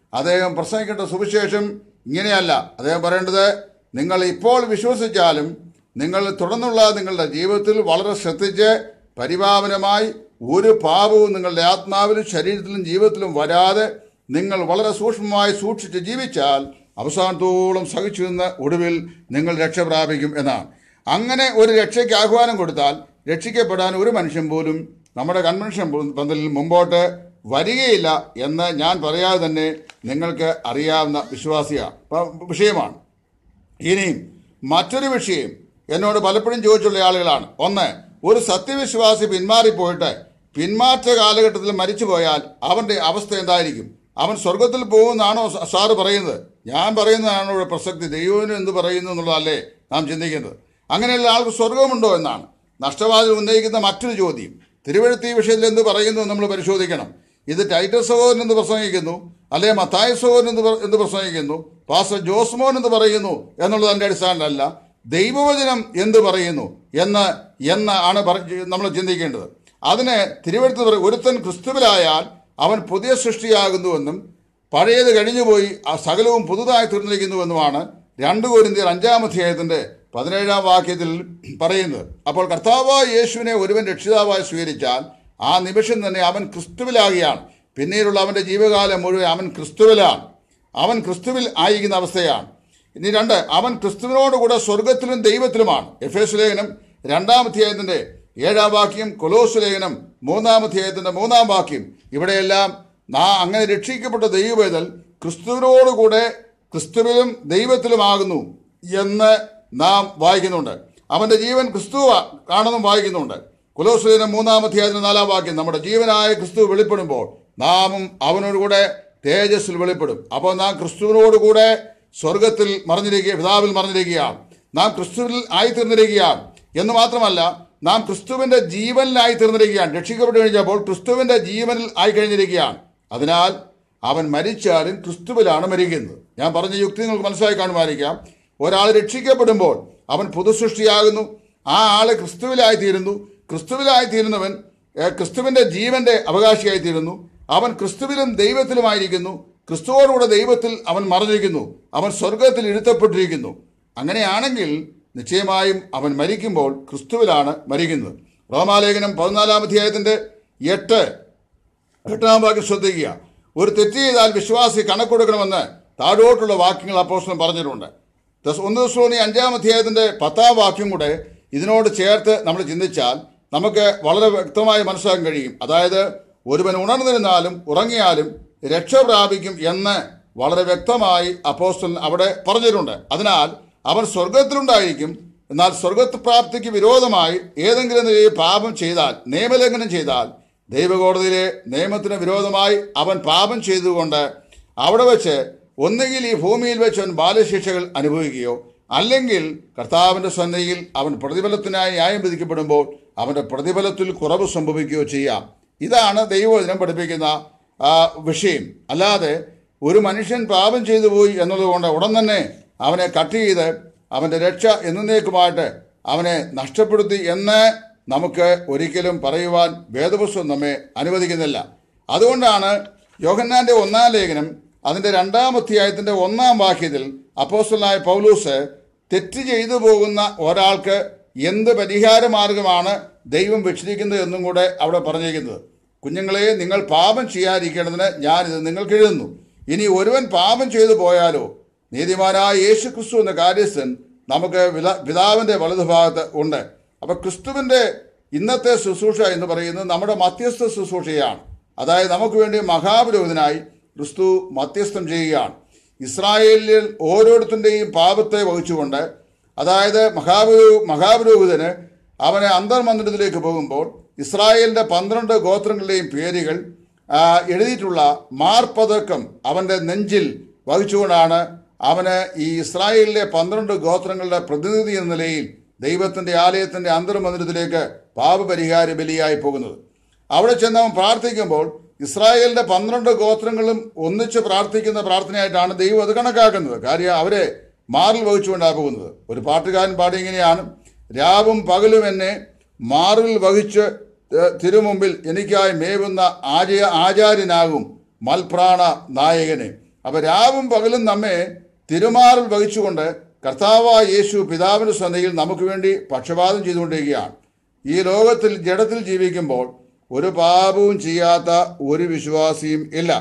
അദ്ദേഹം പ്രസംഗിക്കേണ്ട സുവിശേഷം ഇങ്ങനെയല്ല അദ്ദേഹം പറയേണ്ടത് നിങ്ങൾ ഇപ്പോൾ വിശ്വസിച്ചാലും നിങ്ങൾ തുടർന്നുള്ള നിങ്ങളുടെ ജീവിതത്തിൽ വളരെ ശ്രദ്ധിച്ച് പരിപാവനമായി ഒരു പാപവും നിങ്ങളുടെ ആത്മാവിലും ശരീരത്തിലും ജീവിതത്തിലും വരാതെ നിങ്ങൾ വളരെ സൂക്ഷ്മമായി സൂക്ഷിച്ച് ജീവിച്ചാൽ അവസാനത്തോളം സഹിച്ചു നിന്ന് ഒടുവിൽ നിങ്ങൾ രക്ഷ പ്രാപിക്കും എന്നാണ് അങ്ങനെ ഒരു രക്ഷയ്ക്ക് ആഹ്വാനം കൊടുത്താൽ രക്ഷിക്കപ്പെടാൻ ഒരു മനുഷ്യൻ പോലും നമ്മുടെ കൺവെൻഷൻ പന്തലിൽ മുമ്പോട്ട് വരികയില്ല എന്ന് ഞാൻ പറയാതെ തന്നെ നിങ്ങൾക്ക് അറിയാവുന്ന വിശ്വാസിയ വിഷയമാണ് ഇനിയും മറ്റൊരു വിഷയം എന്നോട് പലപ്പോഴും ചോദിച്ചുള്ള ആളുകളാണ് ഒന്ന് ഒരു സത്യവിശ്വാസി പിന്മാറിപ്പോയിട്ട് പിന്മാറ്റ കാലഘട്ടത്തിൽ മരിച്ചുപോയാൽ അവന്റെ അവസ്ഥ എന്തായിരിക്കും അവൻ സ്വർഗത്തിൽ പോകുമെന്നാണോ സ- സാറ് പറയുന്നത് ഞാൻ പറയുന്നതാണോ ഇവിടെ പ്രസക്തി ദൈവത്തിന് എന്ത് പറയുന്നു എന്നുള്ളതല്ലേ നാം ചിന്തിക്കുന്നത് അങ്ങനെയുള്ള ആൾക്ക് സ്വർഗമുണ്ടോ എന്നാണ് നഷ്ടവാദി ഉന്നയിക്കുന്ന മറ്റൊരു ചോദ്യം തിരുവഴുത്തി വിഷയത്തിൽ എന്ത് പറയുന്നു എന്ന് നമ്മൾ പരിശോധിക്കണം ഇത് ടൈറ്റസ് സഹോദരൻ എന്ന് പ്രസംഗിക്കുന്നു അല്ലെ മത്തായ സഹോദരൻ എന്ന് പ്ര- എന്ന് പ്രസംഗിക്കുന്നു പാസ്റ്റർ ജോസ്മോൻ എന്ന് പറയുന്നു എന്നുള്ളതിന്റെ അടിസ്ഥാനത്തിലല്ല ദൈവവചനം എന്ത് പറയുന്നു എന്ന് എന്ന് ആണ് പറ- നമ്മൾ ചിന്തിക്കേണ്ടത് അതിന് തിരുവഴുത്ത് പറയും ഒരുത്തൻ ക്രിസ്തുവിലായാൽ അവൻ പുതിയ സൃഷ്ടിയാകുന്നുവെന്നും പഴയത് കഴിഞ്ഞുപോയി ആ സകലവും പുതുതായി തീർന്നിരിക്കുന്നുവെന്നുമാണ് രണ്ട് കോരിന്ത്യർ അഞ്ചാം അധ്യായത്തിന്റെ പതിനേഴാം വാക്യത്തിൽ പറയുന്നത് അപ്പോൾ കർത്താവായ യേശുവിനെ ഒരുവൻ രക്ഷിതാവായി സ്വീകരിച്ചാൽ ആ നിമിഷം തന്നെ അവൻ ക്രിസ്തുവിലാകുകയാണ് പിന്നീടുള്ള അവന്റെ ജീവകാലം മുഴുവൻ അവൻ ക്രിസ്തുവിലാണ് അവൻ ക്രിസ്തുവിൽ ആയിരിക്കുന്ന അവസ്ഥയാണ് ഇനി രണ്ട് അവൻ ക്രിസ്തുവിനോടുകൂടെ സ്വർഗത്തിലും ദൈവത്തിലുമാണ് എഫ് എസ് ലേഖനം രണ്ടാം അധ്യായത്തിന്റെ ഏഴാം വാക്യം കൊലോസ് ലേഖനം മൂന്നാം അധ്യായത്തിന്റെ മൂന്നാം വാക്യം ഇവിടെയെല്ലാം നാ അങ്ങനെ രക്ഷിക്കപ്പെട്ട ദൈവവേദൽ ക്രിസ്തുവിനോടുകൂടെ ക്രിസ്തുവിലും ദൈവത്തിലുമാകുന്നു എന്ന് നാം വായിക്കുന്നുണ്ട് അവന്റെ ജീവൻ ക്രിസ്തു കാണുന്നു വായിക്കുന്നുണ്ട് കുലോസ്ലീന മൂന്നാം അധ്യായത്തിന് നാലാം വാക്യം നമ്മുടെ ജീവനായ ക്രിസ്തു വെളിപ്പെടുമ്പോൾ നാമും അവനോടുകൂടെ തേജസ്സിൽ വെളിപ്പെടും അപ്പോൾ നാം ക്രിസ്തുവിനോടുകൂടെ സ്വർഗത്തിൽ മറിഞ്ഞിരിക്കുക പിതാവിൽ മറിഞ്ഞിരിക്കുകയാണ് നാം ക്രിസ്തുവിൽ ആയിത്തീർന്നിരിക്കുകയാണ് എന്ന് മാത്രമല്ല നാം ക്രിസ്തുവിന്റെ ജീവനിലായി തീർന്നിരിക്കുകയാണ് രക്ഷിക്കപ്പെട്ടു കഴിഞ്ഞപ്പോൾ ക്രിസ്തുവിന്റെ ജീവനിൽ ആയി കഴിഞ്ഞിരിക്കുകയാണ് അതിനാൽ അവൻ മരിച്ചാലും ക്രിസ്തുവിലാണ് മരിക്കുന്നത് ഞാൻ പറഞ്ഞ യുക്തി നിങ്ങൾക്ക് മനസ്സിലായി കാണുമായിരിക്കാം ഒരാൾ രക്ഷിക്കപ്പെടുമ്പോൾ അവൻ പുതുസൃഷ്ടിയാകുന്നു ആ ആള് ക്രിസ്തുവിലായി തീരുന്നു ക്രിസ്തുവിലായി തീരുന്നവൻ ഏഹ്, ക്രിസ്തുവിന്റെ ജീവന്റെ അവകാശിയായി തീരുന്നു അവൻ ക്രിസ്തുവിലും ദൈവത്തിലുമായിരിക്കുന്നു ക്രിസ്തുവോടുകൂടെ ദൈവത്തിൽ അവൻ മറഞ്ഞിരിക്കുന്നു അവൻ സ്വർഗത്തിൽ ഇരുത്തപ്പെട്ടിരിക്കുന്നു അങ്ങനെയാണെങ്കിൽ നിശ്ചയമായും അവൻ മരിക്കുമ്പോൾ ക്രിസ്തുവിലാണ് മരിക്കുന്നത് റോമാലേഖനം പതിനാലാം അധ്യായത്തിന്റെ എട്ട് എട്ടാം വാക്യം ശ്രദ്ധിക്കുക ഒരു തെറ്റ് ചെയ്താൽ വിശ്വാസി കണക്കൊടുക്കണമെന്ന് താഴോട്ടുള്ള വാക്യങ്ങൾ അപ്പോസ്തലൻ പറഞ്ഞിട്ടുണ്ട് ദസ്- ഒന്ന് ദിവസവും അഞ്ചാം അധ്യായത്തിന്റെ പത്താം വാക്യം കൂടെ ഇതിനോട് ചേർത്ത് നമ്മൾ ചിന്തിച്ചാൽ നമുക്ക് വളരെ വ്യക്തമായി മനസ്സിലാക്കാൻ കഴിയും അതായത് ഒരുവൻ ഉണർന്നിരുന്നാലും ഉറങ്ങിയാലും രക്ഷ പ്രാപിക്കും എന്ന് വളരെ വ്യക്തമായി അപ്പോസ്റ്റലൻ അവിടെ പറഞ്ഞിട്ടുണ്ട് അതിനാൽ അവൻ സ്വർഗത്തിലുണ്ടായിരിക്കും എന്നാൽ സ്വർഗപ്രാപ്തിക്ക് വിരോധമായി ഏതെങ്കിലും നിലയിൽ പാപം ചെയ്താൽ നിയമലംഘനം ചെയ്താൽ ദൈവകോടതിയിലെ നിയമത്തിന് വിരോധമായി അവൻ പാപം ചെയ്തുകൊണ്ട് അവിടെ വെച്ച് ഒന്നുകിൽ ഈ ഭൂമിയിൽ വെച്ച് അവൻ ബാലശിക്ഷകൾ അനുഭവിക്കുകയോ അല്ലെങ്കിൽ കർത്താവിന്റെ സന്നയിൽ അവൻ പ്രതിഫലത്തിനായി ന്യായം വിധിക്കപ്പെടുമ്പോൾ അവന്റെ പ്രതിഫലത്തിൽ കുറവ് സംഭവിക്കുകയോ ചെയ്യാം ഇതാണ് ദൈവവചനം പഠിപ്പിക്കുന്ന ആ, വിഷയം അല്ലാതെ ഒരു മനുഷ്യൻ പാപം ചെയ്തു പോയി എന്നുള്ളതുകൊണ്ട് ഉടൻ തന്നെ അവനെ കട്ട് ചെയ്ത് അവന്റെ രക്ഷ എന്നേക്കുമായിട്ട് അവനെ നഷ്ടപ്പെടുത്തി എന്ന് നമുക്ക് ഒരിക്കലും പറയുവാൻ വേദപുസ്തകം നമ്മെ അനുവദിക്കുന്നില്ല അതുകൊണ്ടാണ് യോഹന്നാന്റെ ഒന്നാം ലേഖനം അതിന്റെ രണ്ടാം അധ്യായത്തിന്റെ ഒന്നാം വാക്യത്തിൽ അപ്പോസ്റ്റലായ പൗലൂസ് തെറ്റ് ചെയ്തു പോകുന്ന ഒരാൾക്ക് എന്ത് പരിഹാര മാർഗമാണ് ദൈവം വെച്ചിരിക്കുന്നത് എന്നും കൂടെ അവിടെ പറഞ്ഞിരിക്കുന്നത് കുഞ്ഞുങ്ങളെ നിങ്ങൾ പാപം ചെയ്യാതിരിക്കേണ്ടതിന് ഞാനിത് നിങ്ങൾക്ക് എഴുതുന്നു ഇനി ഒരുവൻ പാപം ചെയ്തു പോയാലോ നീതിമാനായ യേശു ക്രിസ്തു എന്ന കാര്യസ്ഥൻ നമുക്ക് വില- പിതാവിന്റെ വലതുഭാഗത്ത് ഉണ്ട് അപ്പൊ ക്രിസ്തുവിന്റെ ഇന്നത്തെ ശുശ്രൂഷ എന്ന് പറയുന്നത് നമ്മുടെ മധ്യസ്ഥ ശുശ്രൂഷയാണ് അതായത് നമുക്ക് വേണ്ടി മഹാപുരോഹിതനായി ക്രിസ്തു മധ്യസ്ഥം ചെയ്യുകയാണ് ഇസ്രായേലിൽ ഓരോരുത്തരുടെയും പാപത്തെ വഹിച്ചുകൊണ്ട് അതായത് മഹാപുരോ മഹാപുരോഹിതന് അവനെ അന്തർമന്ദിരത്തിലേക്ക് പോകുമ്പോൾ ഇസ്രായേലിന്റെ പന്ത്രണ്ട് ഗോത്രങ്ങളുടെയും പേരുകൾ ആ, എഴുതിയിട്ടുള്ള മാർപ്പതക്കം അവന്റെ നെഞ്ചിൽ വഹിച്ചുകൊണ്ടാണ് അവന് ഈ ഇസ്രായേലിലെ പന്ത്രണ്ട് ഗോത്രങ്ങളുടെ പ്രതിനിധി എന്ന നിലയിൽ ദൈവത്തിന്റെ ആലയത്തിന്റെ അന്തർമന്ദിരത്തിലേക്ക് പാപപരിഹാര ബലിയായി പോകുന്നത് അവിടെ ചെന്ന് അവൻ പ്രാർത്ഥിക്കുമ്പോൾ ഇസ്രായേലിന്റെ പന്ത്രണ്ട് ഗോത്രങ്ങളും ഒന്നിച്ച് പ്രാർത്ഥിക്കുന്ന പ്രാർത്ഥനയായിട്ടാണ് ദൈവം അത് കണക്കാക്കുന്നത് കാര്യം അവരെ മാറിൽ വഹിച്ചുകൊണ്ടാണ് പോകുന്നത് ഒരു പാട്ടുകാരൻ പാടി ഇങ്ങനെയാണ് രാവും പകലും എന്നെ മാറിൽ വഹിച്ച് ത- തിരുമുമ്പിൽ എനിക്കായി മേവുന്ന ആചയ ആചാര്യനാകും മൽപ്രാണ നായകനെ അപ്പൊ രാവും പകലും നമ്മെ തിരുമാറിൽ വഹിച്ചുകൊണ്ട് കർത്താവായ യേശു പിതാവിന്റെ സന്നയിൽ നമുക്ക് വേണ്ടി പക്ഷപാതം ചെയ്തുകൊണ്ടിരിക്കുകയാണ് ഈ ലോകത്തിൽ ജഡത്തിൽ ജീവിക്കുമ്പോൾ ഒരു പാപവും ചെയ്യാത്ത ഒരു വിശ്വാസിയും ഇല്ല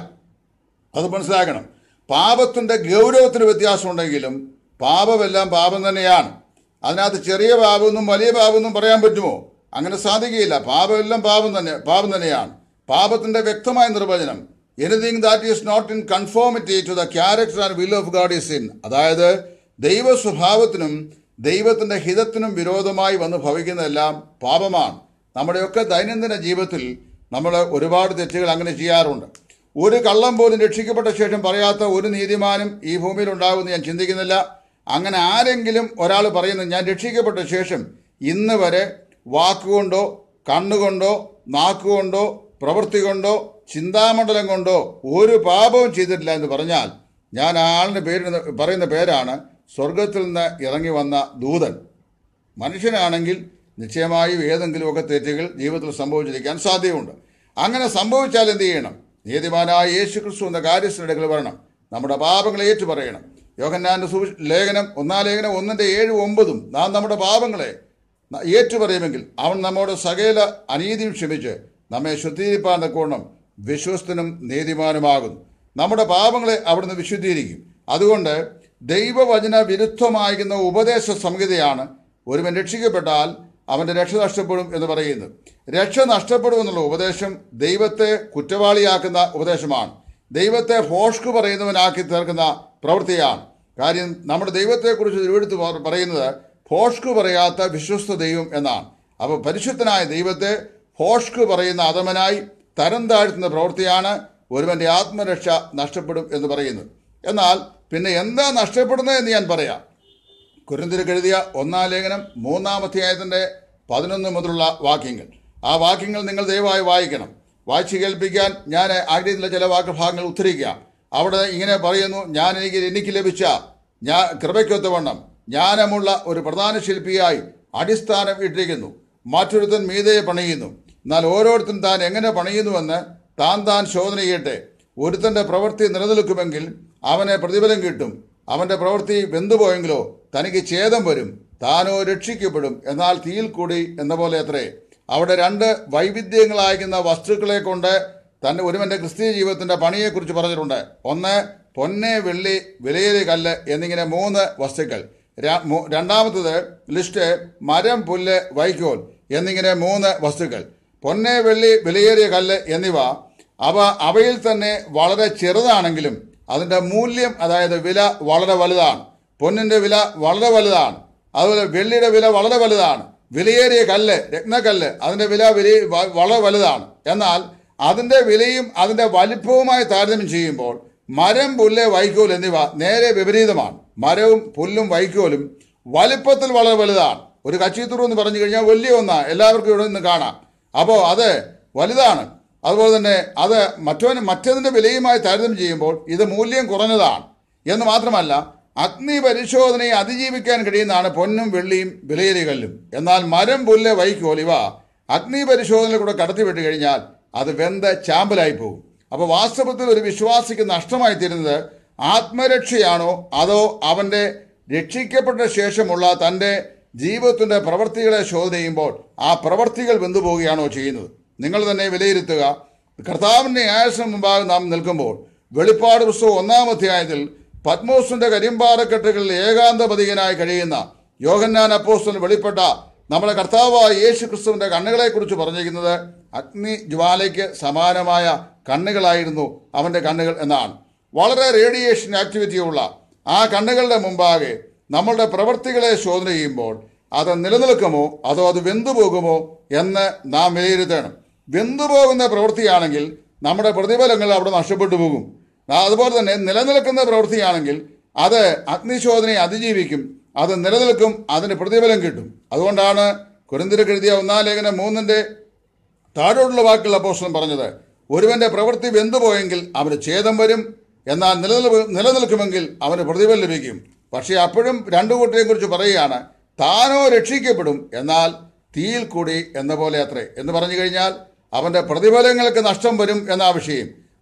അത് മനസ്സിലാക്കണം പാപത്തിന്റെ ഗൗരവത്തിന് വ്യത്യാസമുണ്ടെങ്കിലും പാപമെല്ലാം പാപം തന്നെയാണ് അതിനകത്ത് ചെറിയ പാപമൊന്നും വലിയ പാപമൊന്നും പറയാൻ പറ്റുമോ അങ്ങനെ സാധിക്കുകയില്ല പാപമെല്ലാം പാപം തന്നെ പാപം തന്നെയാണ് പാപത്തിന്റെ വ്യക്തമായ നിർവചനം anything that is not in conformity to the character and will of God is in അതായത് ദൈവ സ്വഭാവത്തിനും ദൈവത്തിന്റെ ഹിതത്തിനും വിരോധമായി വന്ന് ഭവിക്കുന്നതെല്ലാം പാപമാണ് നമ്മുടെയൊക്കെ ദൈനംദിന ജീവിതത്തിൽ നമ്മൾ ഒരുപാട് തെറ്റുകൾ അങ്ങനെ ചെയ്യാറുണ്ട് ഒരു കള്ളം പോലും രക്ഷിക്കപ്പെട്ട ശേഷം പറയാത്ത ഒരു നീതിമാനും ഈ ഭൂമിയിൽ ഉണ്ടാകുമെന്ന് ഞാൻ ചിന്തിക്കുന്നില്ല അങ്ങനെ ആരെങ്കിലും ഒരാൾ പറയുന്നു ഞാൻ രക്ഷിക്കപ്പെട്ട ശേഷം ഇന്ന് വരെ വാക്കുകൊണ്ടോ കണ്ണുകൊണ്ടോ നാക്കുകൊണ്ടോ പ്രവൃത്തി കൊണ്ടോ ചിന്താമണ്ഡലം കൊണ്ടോ ഒരു പാപവും ചെയ്തിട്ടില്ല എന്ന് പറഞ്ഞാൽ ഞാൻ ആ ആളിൻ്റെ പേര് പറയുന്ന പേരാണ് സ്വർഗത്തിൽ നിന്ന് ഇറങ്ങി വന്ന ദൂതൻ മനുഷ്യനാണെങ്കിൽ നിശ്ചയമായും ഏതെങ്കിലുമൊക്കെ തെറ്റുകൾ ജീവിതത്തിൽ സംഭവിച്ചിരിക്കാൻ സാധ്യതയുണ്ട് അങ്ങനെ സംഭവിച്ചാൽ എന്ത് ചെയ്യണം നീതിമാനായ യേശു ക്രിസ്തു എന്ന കാര്യസ്ഥരുടെ വരണം നമ്മുടെ പാപങ്ങളെ ഏറ്റുപറയണം യോഹന്നാന്റെ സുവി ലേഖനം ഒന്നാം ലേഖനം ഒന്നിന്റെ ഏഴ് ഒമ്പതും നാം നമ്മുടെ പാപങ്ങളെ ന- ഏറ്റുപറയുമെങ്കിൽ അവൻ നമ്മോട് സകല അനീതിയും ക്ഷമിച്ച് നമ്മെ ശുദ്ധീകരിപ്പാൻ തക്കോണം വിശ്വസ്തനും നീതിമാനുമാകുന്നു നമ്മുടെ പാപങ്ങളെ അവിടുന്ന് വിശുദ്ധീകരിക്കും അതുകൊണ്ട് ദൈവവചന വിരുദ്ധമായിരിക്കുന്ന ഉപദേശ സംഹിതയാണ് ഒരുവൻ രക്ഷിക്കപ്പെട്ടാൽ അവന്റെ രക്ഷ നഷ്ടപ്പെടും എന്ന് പറയുന്നത് രക്ഷ നഷ്ടപ്പെടും എന്നുള്ള ഉപദേശം ദൈവത്തെ കുറ്റവാളിയാക്കുന്ന ഉപദേശമാണ് ദൈവത്തെ ഫോഷ്ക് പറയുന്നവനാക്കി തീർക്കുന്ന പ്രവൃത്തിയാണ് കാര്യം നമ്മുടെ ദൈവത്തെക്കുറിച്ച് തിരുവെടുത്ത് പ- പറയുന്നത് ഫോഷ്ക് പറയാത്ത വിശ്വസ്ത ദൈവം എന്നാണ് അപ്പോൾ പരിശുദ്ധനായ ദൈവത്തെ ഫോഷ്ക് പറയുന്ന അധമനായി തരം താഴ്ത്തുന്ന പ്രവൃത്തിയാണ് ഒരുവന്റെ ആത്മരക്ഷ നഷ്ടപ്പെടും എന്ന് പറയുന്നത് എന്നാൽ പിന്നെ എന്താ നഷ്ടപ്പെടുന്നത് എന്ന് ഞാൻ പറയാം കുരിന്തിരക്ക് എഴുതിയ ഒന്നാം ലേഖനം മൂന്നാം അധ്യായത്തിന്റെ പതിനൊന്ന് മുതലുള്ള വാക്യങ്ങൾ ആ വാക്യങ്ങൾ നിങ്ങൾ ദയവായി വായിക്കണം വായിച്ചു കേൾപ്പിക്കാൻ ഞാൻ ആഗ്രഹത്തിലെ ചില വാക്കുഭാഗങ്ങൾ ഉദ്ധരിക്കാം അവിടെ ഇങ്ങനെ പറയുന്നു ഞാൻ എനിക്ക് എനിക്ക് ലഭിച്ച ഞാൻ കൃപയ്ക്കൊത്തവണ്ണം ജ്ഞാനമുള്ള ഒരു പ്രധാന ശില്പിയായി അടിസ്ഥാനം ഇട്ടിരിക്കുന്നു മറ്റൊരുത്തൻ മീതയെ പണിയുന്നു എന്നാൽ ഓരോരുത്തരും താൻ എങ്ങനെ പണിയുന്നുവെന്ന് താൻ താൻ ശോധന ചെയ്യട്ടെ ഒരുത്തന്റെ പ്രവൃത്തി നിലനിൽക്കുമെങ്കിൽ അവനെ പ്രതിഫലം കിട്ടും അവന്റെ പ്രവൃത്തി വെന്തുപോയെങ്കിലോ തനിക്ക് ഛേദം വരും താനോ രക്ഷിക്കപ്പെടും എന്നാൽ തീയിൽ കൂടി എന്ന പോലെ അത്രേ അവിടെ രണ്ട് വൈവിധ്യങ്ങളായിരിക്കുന്ന വസ്തുക്കളെ കൊണ്ട് തന്നെ ഒരുവന്റെ ക്രിസ്തീയ ജീവിതത്തിന്റെ പണിയെക്കുറിച്ച് പറഞ്ഞിട്ടുണ്ട് ഒന്ന് പൊന്നെ വെള്ളി വിലയേറിയ കല്ല് എന്നിങ്ങനെ മൂന്ന് വസ്തുക്കൾ ര- മൂ- രണ്ടാമത്തത് ലിസ്റ്റ് മരം പുല്ല് വൈക്കോൽ എന്നിങ്ങനെ മൂന്ന് വസ്തുക്കൾ പൊന്നെ വെള്ളി വിലയേറിയ കല്ല് എന്നിവ അവ അവയിൽ തന്നെ വളരെ ചെറുതാണെങ്കിലും അതിന്റെ മൂല്യം അതായത് വില വളരെ വലുതാണ് പൊന്നിന്റെ വില വളരെ വലുതാണ് അതുപോലെ വെള്ളിയുടെ വില വളരെ വലുതാണ് വിലയേറിയ കല്ല് രത്നക്കല്ല് അതിന്റെ വില വില വ- വളരെ വലുതാണ് എന്നാൽ അതിന്റെ വിലയും അതിന്റെ വലിപ്പവുമായി താരതമ്യം ചെയ്യുമ്പോൾ മരം പുല്ല് വൈക്കോൽ എന്നിവ നേരെ വിപരീതമാണ് മരവും പുല്ലും വൈക്കോലും വലിപ്പത്തിൽ വളരെ വലുതാണ് ഒരു കച്ചിത്തുറു എന്ന് പറഞ്ഞു കഴിഞ്ഞാൽ വലിയ ഒന്നാ എല്ലാവർക്കും ഇവിടെ നിന്ന് കാണാം അപ്പോൾ അത് വലുതാണ് അതുപോലെ തന്നെ അത് മറ്റവന് മറ്റതിന്റെ വിലയുമായി താരതമ്യം ചെയ്യുമ്പോൾ ഇത് മൂല്യം കുറഞ്ഞതാണ് എന്ന് മാത്രമല്ല അഗ്നി പരിശോധനയെ അതിജീവിക്കാൻ കഴിയുന്നതാണ് പൊന്നും വെള്ളിയും വിലയേറിയ കല്ലും എന്നാൽ മരം പുല്ല് വൈക്കോൽ ഇവ അഗ്നി പരിശോധനയിൽ കൂടെ കടത്തിവിട്ട് കഴിഞ്ഞാൽ അത് വെന്ത് ചാമ്പലായി പോകും അപ്പോൾ വാസ്തവത്തിൽ ഒരു വിശ്വാസിക്ക് നഷ്ടമായി തീരുന്നത് ആത്മരക്ഷയാണോ അതോ അവന്റെ രക്ഷിക്കപ്പെട്ട ശേഷമുള്ള തന്റെ ജീവിതത്തിന്റെ പ്രവൃത്തികളെ ശോധന ചെയ്യുമ്പോൾ ആ പ്രവൃത്തികൾ വെന്തുപോവുകയാണോ ചെയ്യുന്നത് നിങ്ങൾ തന്നെ വിലയിരുത്തുക കർത്താവിന്റെ ന്യായത്തിന് മുമ്പാകെ നാം നിൽക്കുമ്പോൾ വെളിപ്പാട് പുസ്തകം ഒന്നാം അധ്യായത്തിൽ പത്മോസിന്റെ കരിമ്പാറക്കെട്ടുകളിൽ ഏകാന്തപതികനായി കഴിയുന്ന യോഹന്നാൻ അപ്പോസ്തലന് വെളിപ്പെട്ട നമ്മുടെ കർത്താവായ യേശു ക്രിസ്തുവിന്റെ കണ്ണുകളെക്കുറിച്ച് പറഞ്ഞിരിക്കുന്നത് അഗ്നി ജ്വാലയ്ക്ക് സമാനമായ കണ്ണുകളായിരുന്നു അവന്റെ കണ്ണുകൾ എന്നാണ് വളരെ റേഡിയേഷൻ ആക്ടിവിറ്റിയുള്ള ആ കണ്ണുകളുടെ മുമ്പാകെ നമ്മളുടെ പ്രവൃത്തികളെ ശോധന ചെയ്യുമ്പോൾ അത് നിലനിൽക്കുമോ അതോ അത് വെന്തുപോകുമോ എന്ന് നാം വിലയിരുത്തണം വെന്തുപോകുന്ന പ്രവൃത്തിയാണെങ്കിൽ നമ്മുടെ പ്രതിഫലങ്ങൾ അവിടെ നഷ്ടപ്പെട്ടു പോകും ആ, അതുപോലെ തന്നെ നിലനിൽക്കുന്ന പ്രവൃത്തിയാണെങ്കിൽ അത് അഗ്നിശോധനയെ അതിജീവിക്കും അത് നിലനിൽക്കും അതിന് പ്രതിഫലം കിട്ടും അതുകൊണ്ടാണ് കുരുന്തിരക്ക് എഴുതിയ ഒന്നാം ലേഖനം മൂന്നിന്റെ താഴോട്ടുള്ള വാക്കുകൾ അപ്പോസ്റ്റലൻ പറഞ്ഞത് ഒരുവന്റെ പ്രവൃത്തി വെന്തുപോയെങ്കിൽ അവന് ഛേദം വരും എന്നാൽ നിലനിൽ നിലനിൽക്കുമെങ്കിൽ അവന് പ്രതിഫലം ലഭിക്കും പക്ഷേ അപ്പോഴും രണ്ടു കൂട്ടരെയും കുറിച്ച് പറയുകയാണ് താനോ രക്ഷിക്കപ്പെടും എന്നാൽ തീയിൽ കൂടി എന്ന പോലെ അത്രേ എന്ന് പറഞ്ഞു കഴിഞ്ഞാൽ അവന്റെ പ്രതിഫലങ്ങൾക്ക് നഷ്ടം വരും എന്ന വിഷയം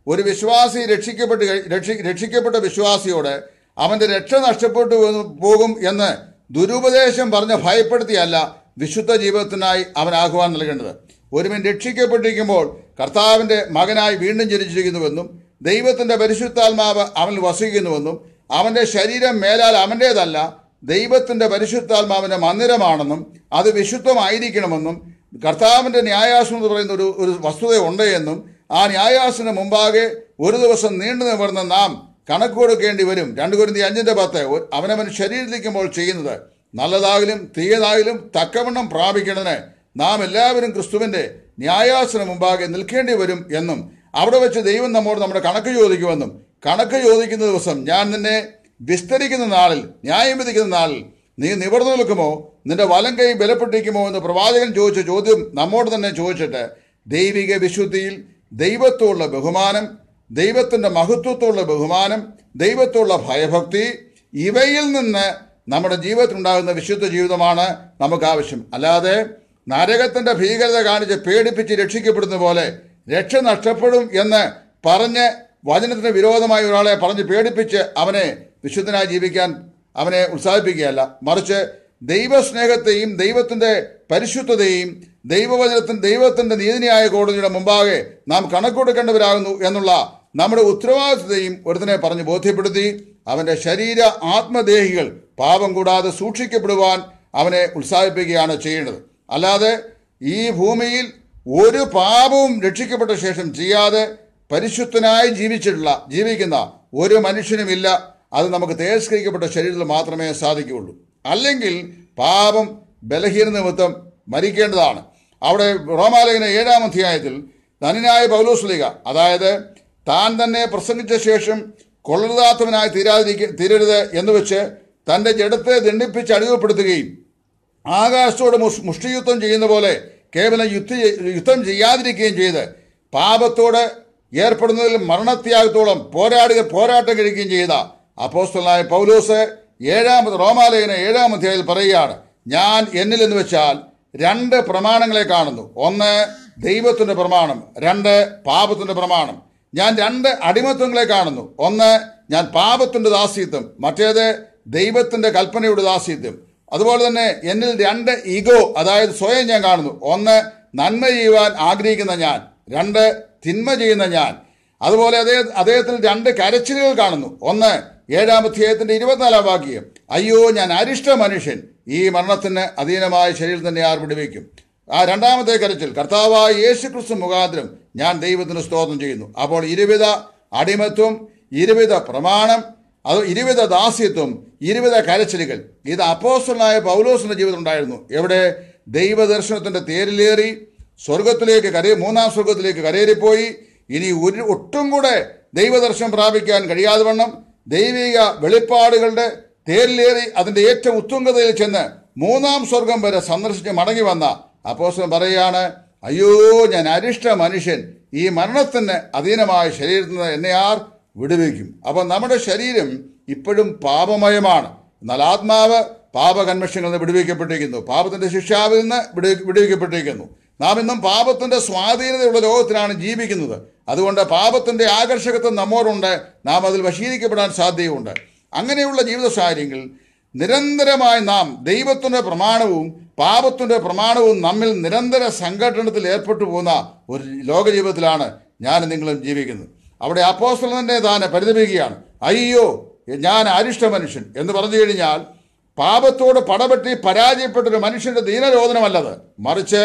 ഒരു വിശ്വാസി രക്ഷിക്കപ്പെട്ട് കഴി- രക്ഷി- രക്ഷിക്കപ്പെട്ട വിശ്വാസിയോട് അവന്റെ രക്ഷ നഷ്ടപ്പെട്ടു എന്ന് പോകും എന്ന് ദുരുപദേശം പറഞ്ഞ് ഭയപ്പെടുത്തിയല്ല വിശുദ്ധ ജീവിതത്തിനായി അവൻ ആഹ്വാനം നൽകേണ്ടത് ഒരുവൻ രക്ഷിക്കപ്പെട്ടിരിക്കുമ്പോൾ കർത്താവിന്റെ മകനായി വീണ്ടും ജനിച്ചിരിക്കുന്നുവെന്നും ദൈവത്തിന്റെ പരിശുദ്ധാത്മാവ് അവനിൽ വസിക്കുന്നുവെന്നും അവന്റെ ശരീരം മേലാൽ അവൻ്റേതല്ല ദൈവത്തിന്റെ പരിശുദ്ധാത്മാവിന്റെ മന്ദിരമാണെന്നും അത് വിശുദ്ധമായിരിക്കണമെന്നും കർത്താവിന്റെ ന്യായാസനം എന്ന് പറയുന്ന ഒരു ഒരു വസ്തുത ഉണ്ട് എന്നും ആ ന്യായാസന മുമ്പാകെ ഒരു ദിവസം നീണ്ടു നിവർന്ന് നാം കണക്ക് കൊടുക്കേണ്ടി വരും രണ്ട് കുരുന്തി അഞ്ചിന്റെ പത്ത് ഒ- അവനവൻ ശരീരത്തിരിക്കുമ്പോൾ ചെയ്യുന്നത് നല്ലതായാലും തീയതായാലും തക്കവണ്ണം പ്രാപിക്കണതിന് നാം എല്ലാവരും ക്രിസ്തുവിന്റെ ന്യായാസന മുമ്പാകെ നിൽക്കേണ്ടി വരും എന്നും അവിടെ വെച്ച് ദൈവം നമ്മോട് നമ്മുടെ കണക്ക് ചോദിക്കുമെന്നും കണക്ക് ചോദിക്കുന്ന ദിവസം ഞാൻ നിന്നെ വിസ്തരിക്കുന്ന നാളിൽ ന്യായം വിധിക്കുന്ന നാളിൽ നീ നിവർന്നു നിൽക്കുമോ നിന്റെ വലം കൈ ബലപ്പെട്ടിരിക്കുമോ എന്ന് പ്രവാചകൻ ചോദിച്ച ചോദ്യം നമ്മോട് തന്നെ ചോദിച്ചിട്ട് ദൈവിക വിശുദ്ധിയിൽ ദൈവത്തോടുള്ള ബഹുമാനം ദൈവത്തിന്റെ മഹത്വത്തോടുള്ള ബഹുമാനം ദൈവത്തോടുള്ള ഭയഭക്തി ഇവയിൽ നിന്ന് നമ്മുടെ ജീവിതത്തിലുണ്ടാകുന്ന വിശുദ്ധ ജീവിതമാണ് നമുക്ക് ആവശ്യം അല്ലാതെ നരകത്തിന്റെ ഭീകരത കാണിച്ച് പേടിപ്പിച്ച് രക്ഷിക്കപ്പെടുന്ന പോലെ രക്ഷ നഷ്ടപ്പെടും എന്ന് പറഞ്ഞ് വചനത്തിന് വിരോധമായ ഒരാളെ പറഞ്ഞ് പേടിപ്പിച്ച് അവനെ വിശുദ്ധനായി ജീവിക്കാൻ അവനെ ഉത്സാഹിപ്പിക്കുകയല്ല മറിച്ച് ദൈവസ്നേഹത്തെയും ദൈവത്തിന്റെ പരിശുദ്ധതയും ദൈവവചനത്തിന് ദൈവത്തിന്റെ നീതിന്യായ കോടതിയുടെ മുമ്പാകെ നാം കണക്കൊടുക്കേണ്ടവരാകുന്നു എന്നുള്ള നമ്മുടെ ഉത്തരവാദിത്തത്തെയും ഒരുത്തനെ പറഞ്ഞ് ബോധ്യപ്പെടുത്തി അവന്റെ ശരീര ആത്മദേഹികൾ പാപം കൂടാതെ സൂക്ഷിക്കപ്പെടുവാൻ അവനെ ഉത്സാഹിപ്പിക്കുകയാണ് ചെയ്യേണ്ടത് അല്ലാതെ ഈ ഭൂമിയിൽ ഒരു പാപവും രക്ഷിക്കപ്പെട്ട ശേഷം ചെയ്യാതെ പരിശുദ്ധനായി ജീവിച്ചിട്ടുള്ള ജീവിക്കുന്ന ഒരു മനുഷ്യനുമില്ല അത് നമുക്ക് തേജസ്കരിക്കപ്പെട്ട ശരീരത്തിൽ മാത്രമേ സാധിക്കുകയുള്ളൂ അല്ലെങ്കിൽ പാപം ബലഹീന നിമിത്തം മരിക്കേണ്ടതാണ് അവിടെ റോമാലേഖന ഏഴാം അധ്യായത്തിൽ ധനനായ പൗലോസ്ലിക അതായത് താൻ തന്നെ പ്രസംഗിച്ച ശേഷം കൊള്ളരുതാത്തവനായി തീരാതിരിക്ക തീരരുത് എന്ന് വെച്ച് തന്റെ ജഡത്തെ ദണ്ഡിപ്പിച്ച് അടിമപ്പെടുത്തുകയും ആകാശത്തോട് മുഷ് മുഷ്ടിയുദ്ധം ചെയ്യുന്ന പോലെ കേവലം യുദ്ധ യുദ്ധം ചെയ്യാതിരിക്കുകയും ചെയ്ത് പാപത്തോട് ഏർപ്പെടുന്നതിൽ മരണത്യാഗത്തോളം പോരാടുക പോരാട്ടം കഴിക്കുകയും ചെയ്ത അപ്പോസ്തലനായ പൗലോസ് ഏഴാമത് റോമാലേഖന ഏഴാം അധ്യായത്തിൽ പറയുകയാണ് ഞാൻ എന്നിൽ എന്ന് വെച്ചാൽ രണ്ട് പ്രമാണങ്ങളെ കാണുന്നു ഒന്ന് ദൈവത്തിന്റെ പ്രമാണം രണ്ട് പാപത്തിന്റെ പ്രമാണം ഞാൻ രണ്ട് അടിമത്വങ്ങളെ കാണുന്നു ഒന്ന് ഞാൻ പാപത്തിന്റെ ദാസ്യത്വം മറ്റേത് ദൈവത്തിന്റെ കൽപ്പനയുടെ ദാസ്യത്വം അതുപോലെ തന്നെ എന്നിൽ രണ്ട് ഈഗോ അതായത് സ്വയം ഞാൻ കാണുന്നു ഒന്ന് നന്മ ചെയ്യുവാൻ ആഗ്രഹിക്കുന്ന ഞാൻ രണ്ട് തിന്മ ചെയ്യുന്ന ഞാൻ അതുപോലെ അതേ അദ്ദേഹത്തിന് രണ്ട് കരച്ചിലുകൾ കാണുന്നു ഒന്ന് ഏഴാം അധ്യായത്തിന്റെ ഇരുപത്തിനാലാം വാക്യം അയ്യോ ഞാൻ അരിഷ്ട മനുഷ്യൻ ഈ മരണത്തിന് അധീനമായ ശരീരം തന്നെ ആർ വിടുവിക്കും ആ രണ്ടാമത്തെ കരച്ചിൽ കർത്താവായ യേശു ക്രിസ്തു മുഖാന്തരം ഞാൻ ദൈവത്തിന് സ്തോത്രം ചെയ്യുന്നു അപ്പോൾ ഇരുവിധ അടിമത്വം ഇരുവിധ പ്രമാണം അത് ഇരുവിധ ദാസ്യത്വം ഇരുവിധ കരച്ചിലുകൾ ഇത് അപ്പോസ്റ്റലായ പൗലോസിന്റെ ജീവിതം ഉണ്ടായിരുന്നു എവിടെ ദൈവദർശനത്തിന്റെ തേരിലേറി സ്വർഗത്തിലേക്ക് കരയ മൂന്നാം സ്വർഗത്തിലേക്ക് കരയേറിപ്പോയി ഇനി ഒരു ഒട്ടും കൂടെ ദൈവദർശനം പ്രാപിക്കാൻ കഴിയാതെ വണ്ണം ദൈവിക വെളിപ്പാടുകളുടെ തേരിലേറി അതിന്റെ ഏറ്റവും ഉത്തുംഗതയിൽ ചെന്ന് മൂന്നാം സ്വർഗം വരെ സന്ദർശിച്ച് മടങ്ങി വന്ന അപ്പോസ്റ്റലൻ പറയുകയാണ് അയ്യോ ഞാൻ അരിഷ്ട മനുഷ്യൻ ഈ മരണത്തിന് അധീനമായ ശരീരത്തിൽ നിന്ന് എന്നെ ആർ വിടുവിക്കും അപ്പം നമ്മുടെ ശരീരം ഇപ്പോഴും പാപമയമാണ് എന്നാൽ ആത്മാവ് പാപകന്മഷങ്ങളിൽ നിന്ന് വിടുവിക്കപ്പെട്ടിരിക്കുന്നു പാപത്തിന്റെ ശിക്ഷാവിൽ നിന്ന് വിടു- വിടുവിക്കപ്പെട്ടിരിക്കുന്നു നാം ഇന്നും പാപത്തിന്റെ സ്വാധീനതയുള്ള ലോകത്തിലാണ് ജീവിക്കുന്നത് അതുകൊണ്ട് പാപത്തിന്റെ ആകർഷകത്വം നമ്മോടുണ്ട് നാം അതിൽ വശീകരിക്കപ്പെടാൻ സാധ്യതയുണ്ട് അങ്ങനെയുള്ള ജീവിത സാഹചര്യങ്ങൾ നിരന്തരമായി നാം ദൈവത്തിന്റെ പ്രമാണവും പാപത്തിന്റെ പ്രമാണവും നമ്മിൽ നിരന്തര സംഘടനത്തിൽ ഏർപ്പെട്ടു പോകുന്ന ഒരു ലോക ജീവിതത്തിലാണ് ഞാൻ നിങ്ങളും ജീവിക്കുന്നത് അവിടെ അപ്പോസ്റ്റലൻ തന്നെ താനെ പരിതപിക്കുകയാണ് അയ്യോ ഞാൻ അരിഷ്ട മനുഷ്യൻ എന്ന് പറഞ്ഞു കഴിഞ്ഞാൽ പാപത്തോട് പടപെട്ടി പരാജയപ്പെട്ട ഒരു മനുഷ്യന്റെ ദീനരോധനമല്ലത് മറിച്ച്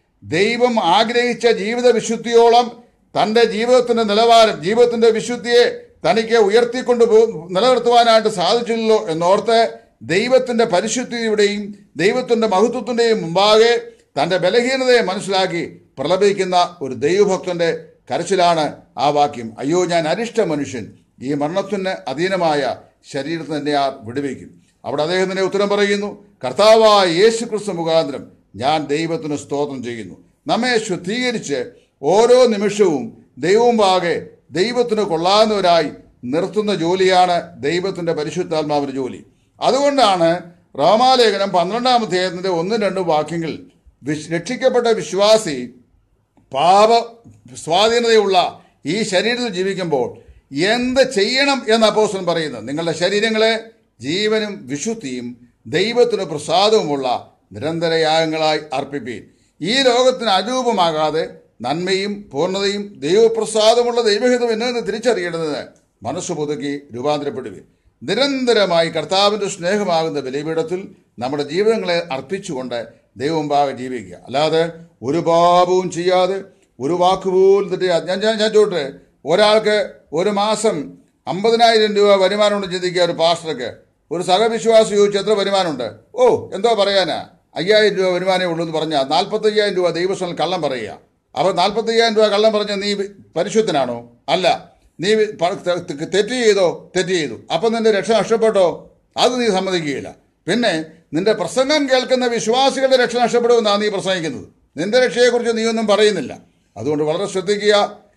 ദൈവം ആഗ്രഹിച്ച ജീവിത വിശുദ്ധിയോളം തന്റെ ജീവിതത്തിന്റെ നിലവാരം ജീവിതത്തിന്റെ വിശുദ്ധിയെ തനിക്ക് ഉയർത്തിക്കൊണ്ട് പോ- നിലനിർത്തുവാനായിട്ട് സാധിച്ചില്ലല്ലോ എന്നോർത്ത് ദൈവത്തിന്റെ പരിശുദ്ധിയുടെയും ദൈവത്തിന്റെ മഹത്വത്തിന്റെയും മുമ്പാകെ തന്റെ ബലഹീനതയെ മനസ്സിലാക്കി പ്രലപിക്കുന്ന ഒരു ദൈവഭക്തന്റെ കരച്ചിലാണ് ആ വാക്യം അയ്യോ ഞാൻ അരിഷ്ട മനുഷ്യൻ ഈ മരണത്തിന് അധീനമായ ശരീരത്തിന് തന്നെ ആ വിടുവിക്കും അവിടെ അദ്ദേഹത്തിന്റെ ഉത്തരം പറയുന്നു കർത്താവായ യേശു ക്രിസ്തു മുഖാന്തരം ഞാൻ ദൈവത്തിന് സ്തോത്രം ചെയ്യുന്നു നമ്മെ ശുദ്ധീകരിച്ച് ഓരോ നിമിഷവും ദൈവമുമ്പാകെ ദൈവത്തിന് കൊള്ളാവുന്നവരായി നിർത്തുന്ന ജോലിയാണ് ദൈവത്തിന്റെ പരിശുദ്ധാത്മാവിന്റെ ജോലി അതുകൊണ്ടാണ് റോമാലേഖനം പന്ത്രണ്ടാം അധ്യായത്തിന്റെ ഒന്നും രണ്ടും വാക്യങ്ങൾ വിശ്- രക്ഷിക്കപ്പെട്ട വിശ്വാസി പാപ സ്വാധീനതയുള്ള ഈ ശരീരത്തിൽ ജീവിക്കുമ്പോൾ എന്ത് ചെയ്യണം എന്ന് അപ്പോസ്റ്റലൻ പറയുന്നത് നിങ്ങളുടെ ശരീരങ്ങളെ ജീവനും വിശുദ്ധിയും ദൈവത്തിന് പ്രസാദവുമുള്ള നിരന്തരയാഗങ്ങളായി അർപ്പിപ്പീൻ ഈ ലോകത്തിന് അരൂപമാകാതെ നന്മയും പൂർണ്ണതയും ദൈവപ്രസാദമുള്ള ദൈവഹിതം എന്നു തിരിച്ചറിയേണ്ടത് മനസ്സ് പുതുക്കി രൂപാന്തരപ്പെടുവിൻ നിരന്തരമായി കർത്താവിൻ്റെ സ്നേഹമാകുന്ന ബലിപീഠത്തിൽ നമ്മുടെ ജീവിതങ്ങളെ അർപ്പിച്ചുകൊണ്ട് ദൈവമുമ്പാകെ ജീവിക്കുക അല്ലാതെ ഒരു പാപവും ചെയ്യാതെ ഒരു വാക്കുപോലും തെറ്റിയാ ഞാൻ ഞാൻ ഞാൻ ചോട്ടെ ഒരാൾക്ക് ഒരു മാസം അമ്പതിനായിരം രൂപ വരുമാനമുണ്ട് ചിന്തിക്കുക ഒരു പാസ്റ്റർക്ക് ഒരു സഹവിശ്വാസി ചോദിച്ചു എത്ര വരുമാനമുണ്ട് ഓ എന്തോ പറയാനാ അയ്യായിരം രൂപ വരുമാനമേ ഉള്ളൂ എന്ന് പറഞ്ഞാൽ നാൽപ്പത്തയ്യായിരം രൂപ ദൈവസ്ഥലം കള്ളം പറയുക അപ്പോൾ നാൽപ്പത്തയ്യായിരം രൂപ കള്ളം പറഞ്ഞ നീ പരിശുദ്ധനാണോ അല്ല നീ പ- തെ- തെ- തെറ്റ് ചെയ്തോ തെറ്റ് ചെയ്തു അപ്പം നിന്റെ രക്ഷ നഷ്ടപ്പെട്ടോ അത് നീ സമ്മതിക്കുകയില്ല പിന്നെ നിന്റെ പ്രസംഗം കേൾക്കുന്ന വിശ്വാസികളുടെ രക്ഷ നഷ്ടപ്പെടുമെന്നാണ് നീ പ്രസംഗിക്കുന്നത് നിന്റെ രക്ഷയെക്കുറിച്ച് നീ ഒന്നും പറയുന്നില്ല അതുകൊണ്ട് വളരെ ശ്രദ്ധിക്കുക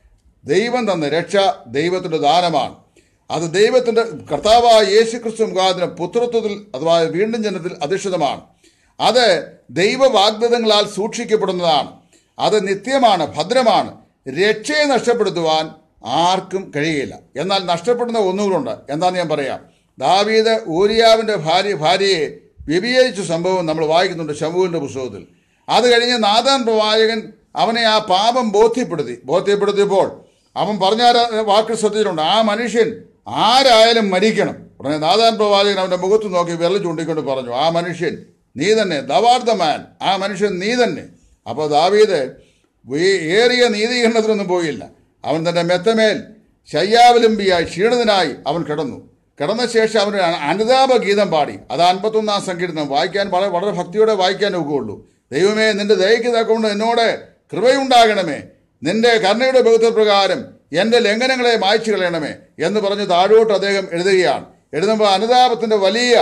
ദൈവം തന്ന രക്ഷ ദൈവത്തിൻ്റെ ദാനമാണ് അത് ദൈവത്തിൻ്റെ കർത്താവായ യേശു ക്രിസ്തു മുഖാന്തരം പുത്രത്വത്തിൽ അഥവാ വീണ്ടും ജനത്തിൽ അധിഷ്ഠിതമാണ് അത് ദൈവ വാഗ്ദത്തങ്ങളാൽ സൂക്ഷിക്കപ്പെടുന്നതാണ് അത് നിത്യമാണ് ഭദ്രമാണ് രക്ഷയെ നഷ്ടപ്പെടുത്തുവാൻ ആർക്കും കഴിയില്ല എന്നാൽ നഷ്ടപ്പെടുന്ന ഒന്നുകൂടുണ്ട് എന്താന്ന് ഞാൻ പറയാം ദാവീദ് ഊരിയാവിൻ്റെ ഭാര്യ ഭാര്യയെ വ്യഭിചരിച്ച സംഭവം നമ്മൾ വായിക്കുന്നുണ്ട് ശമുവിൻ്റെ പുസ്തകത്തിൽ അത് കഴിഞ്ഞ് നാഥാൻ പ്രവാചകൻ അവനെ ആ പാപം ബോധ്യപ്പെടുത്തി ബോധ്യപ്പെടുത്തിയപ്പോൾ അവൻ പറഞ്ഞ ആ വാക്ക് ശ്രദ്ധിച്ചിട്ടുണ്ട് ആ മനുഷ്യൻ ആരായാലും മരിക്കണം ഉടനെ നാഥാൻ പ്രവാചകൻ അവൻ്റെ മുഖത്ത് നോക്കി വിരൽ ചൂണ്ടിക്കൊണ്ട് പറഞ്ഞു ആ മനുഷ്യൻ നീ തന്നെ ദവാർ ദ മാൻ ആ മനുഷ്യൻ നീ തന്നെ അപ്പോൾ ദാവീദ് വേ- ഏറിയ നീതീകരണത്തിനൊന്നും പോയില്ല അവൻ തന്റെ മെത്തമേൽ ശയ്യാവലംബിയായി ക്ഷീണിതനായി അവൻ കിടന്നു കിടന്ന ശേഷം അവൻ ഒരു അനുതാപ ഗീതം പാടി അത് അൻപത്തൊന്നാം സങ്കീർത്തനം വായിക്കാൻ വളരെ വളരെ ഭക്തിയോടെ വായിക്കാൻ ഒക്കുകയുള്ളൂ ദൈവമേ നിന്റെ ദയക്ക് തക്കൊണ്ട് എന്നോട് കൃപയുണ്ടാകണമേ നിന്റെ കരുണയുടെ ബഹുത്വപ്രകാരം എൻ്റെ ലംഘനങ്ങളെ മായ്ച്ചു കളയണമേ എന്ന് പറഞ്ഞ് താഴോട്ട് അദ്ദേഹം എഴുതുകയാണ് എഴുതുമ്പോൾ അനുതാപത്തിന്റെ വലിയ